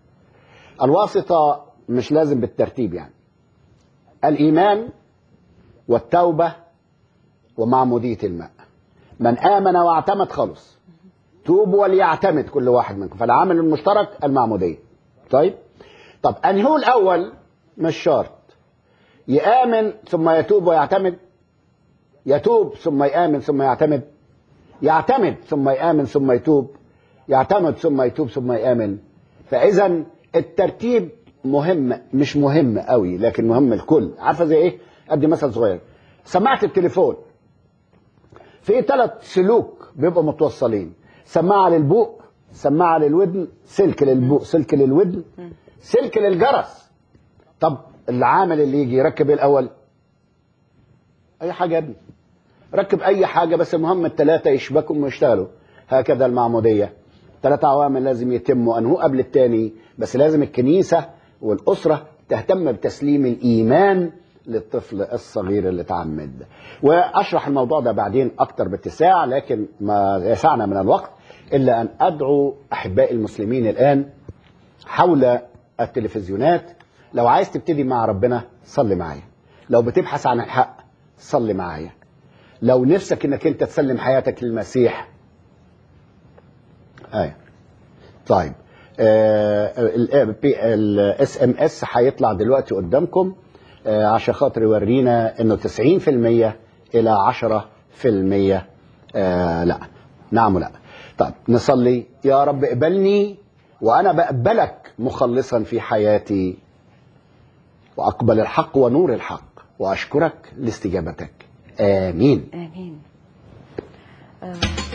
الواسطة مش لازم بالترتيب يعني الإيمان والتوبة ومعمودية الماء من آمن واعتمد خلص توب وليعتمد كل واحد منكم فالعامل المشترك المعمودية طيب طب أنهو الأول مش شرط يآمن ثم يتوب ويعتمد يتوب ثم يآمن ثم يعتمد يعتمد ثم يآمن ثم يتوب يعتمد ثم يتوب ثم يآمن فإذا الترتيب مهم مش مهم قوي لكن مهم الكل عارفة زي إيه أدي مثل صغير سماعة التليفون في ثلاث سلوك بيبقوا متوصلين سماعة للبوق سماعة للودن سلك للبوق سلك للودن سلك للجرس طب العامل اللي يجي يركب ايه الاول اي حاجه يا ابني ركب اي حاجه بس المهم الثلاثه يشبكوا ويشتغلوا هكذا المعموديه ثلاث عوامل لازم يتموا انه قبل الثاني بس لازم الكنيسه والاسره تهتم بتسليم الايمان للطفل الصغير اللي اتعمد واشرح الموضوع ده بعدين اكتر باتساع لكن ما يسعنا من الوقت الا ان ادعو احبائي المسلمين الان حول التلفزيونات لو عايز تبتدي مع ربنا صلي معايا لو بتبحث عن الحق صلي معايا لو نفسك انك انت تسلم حياتك للمسيح ايوه طيب الاس ام اس هيطلع دلوقتي قدامكم آه، عشان خاطر يورينا انه 90% الى 10% آه لا نعم ولا طيب نصلي يا رب اقبلني وانا بقبلك مخلصا في حياتي واقبل الحق ونور الحق واشكرك لاستجابتك امين امين آه،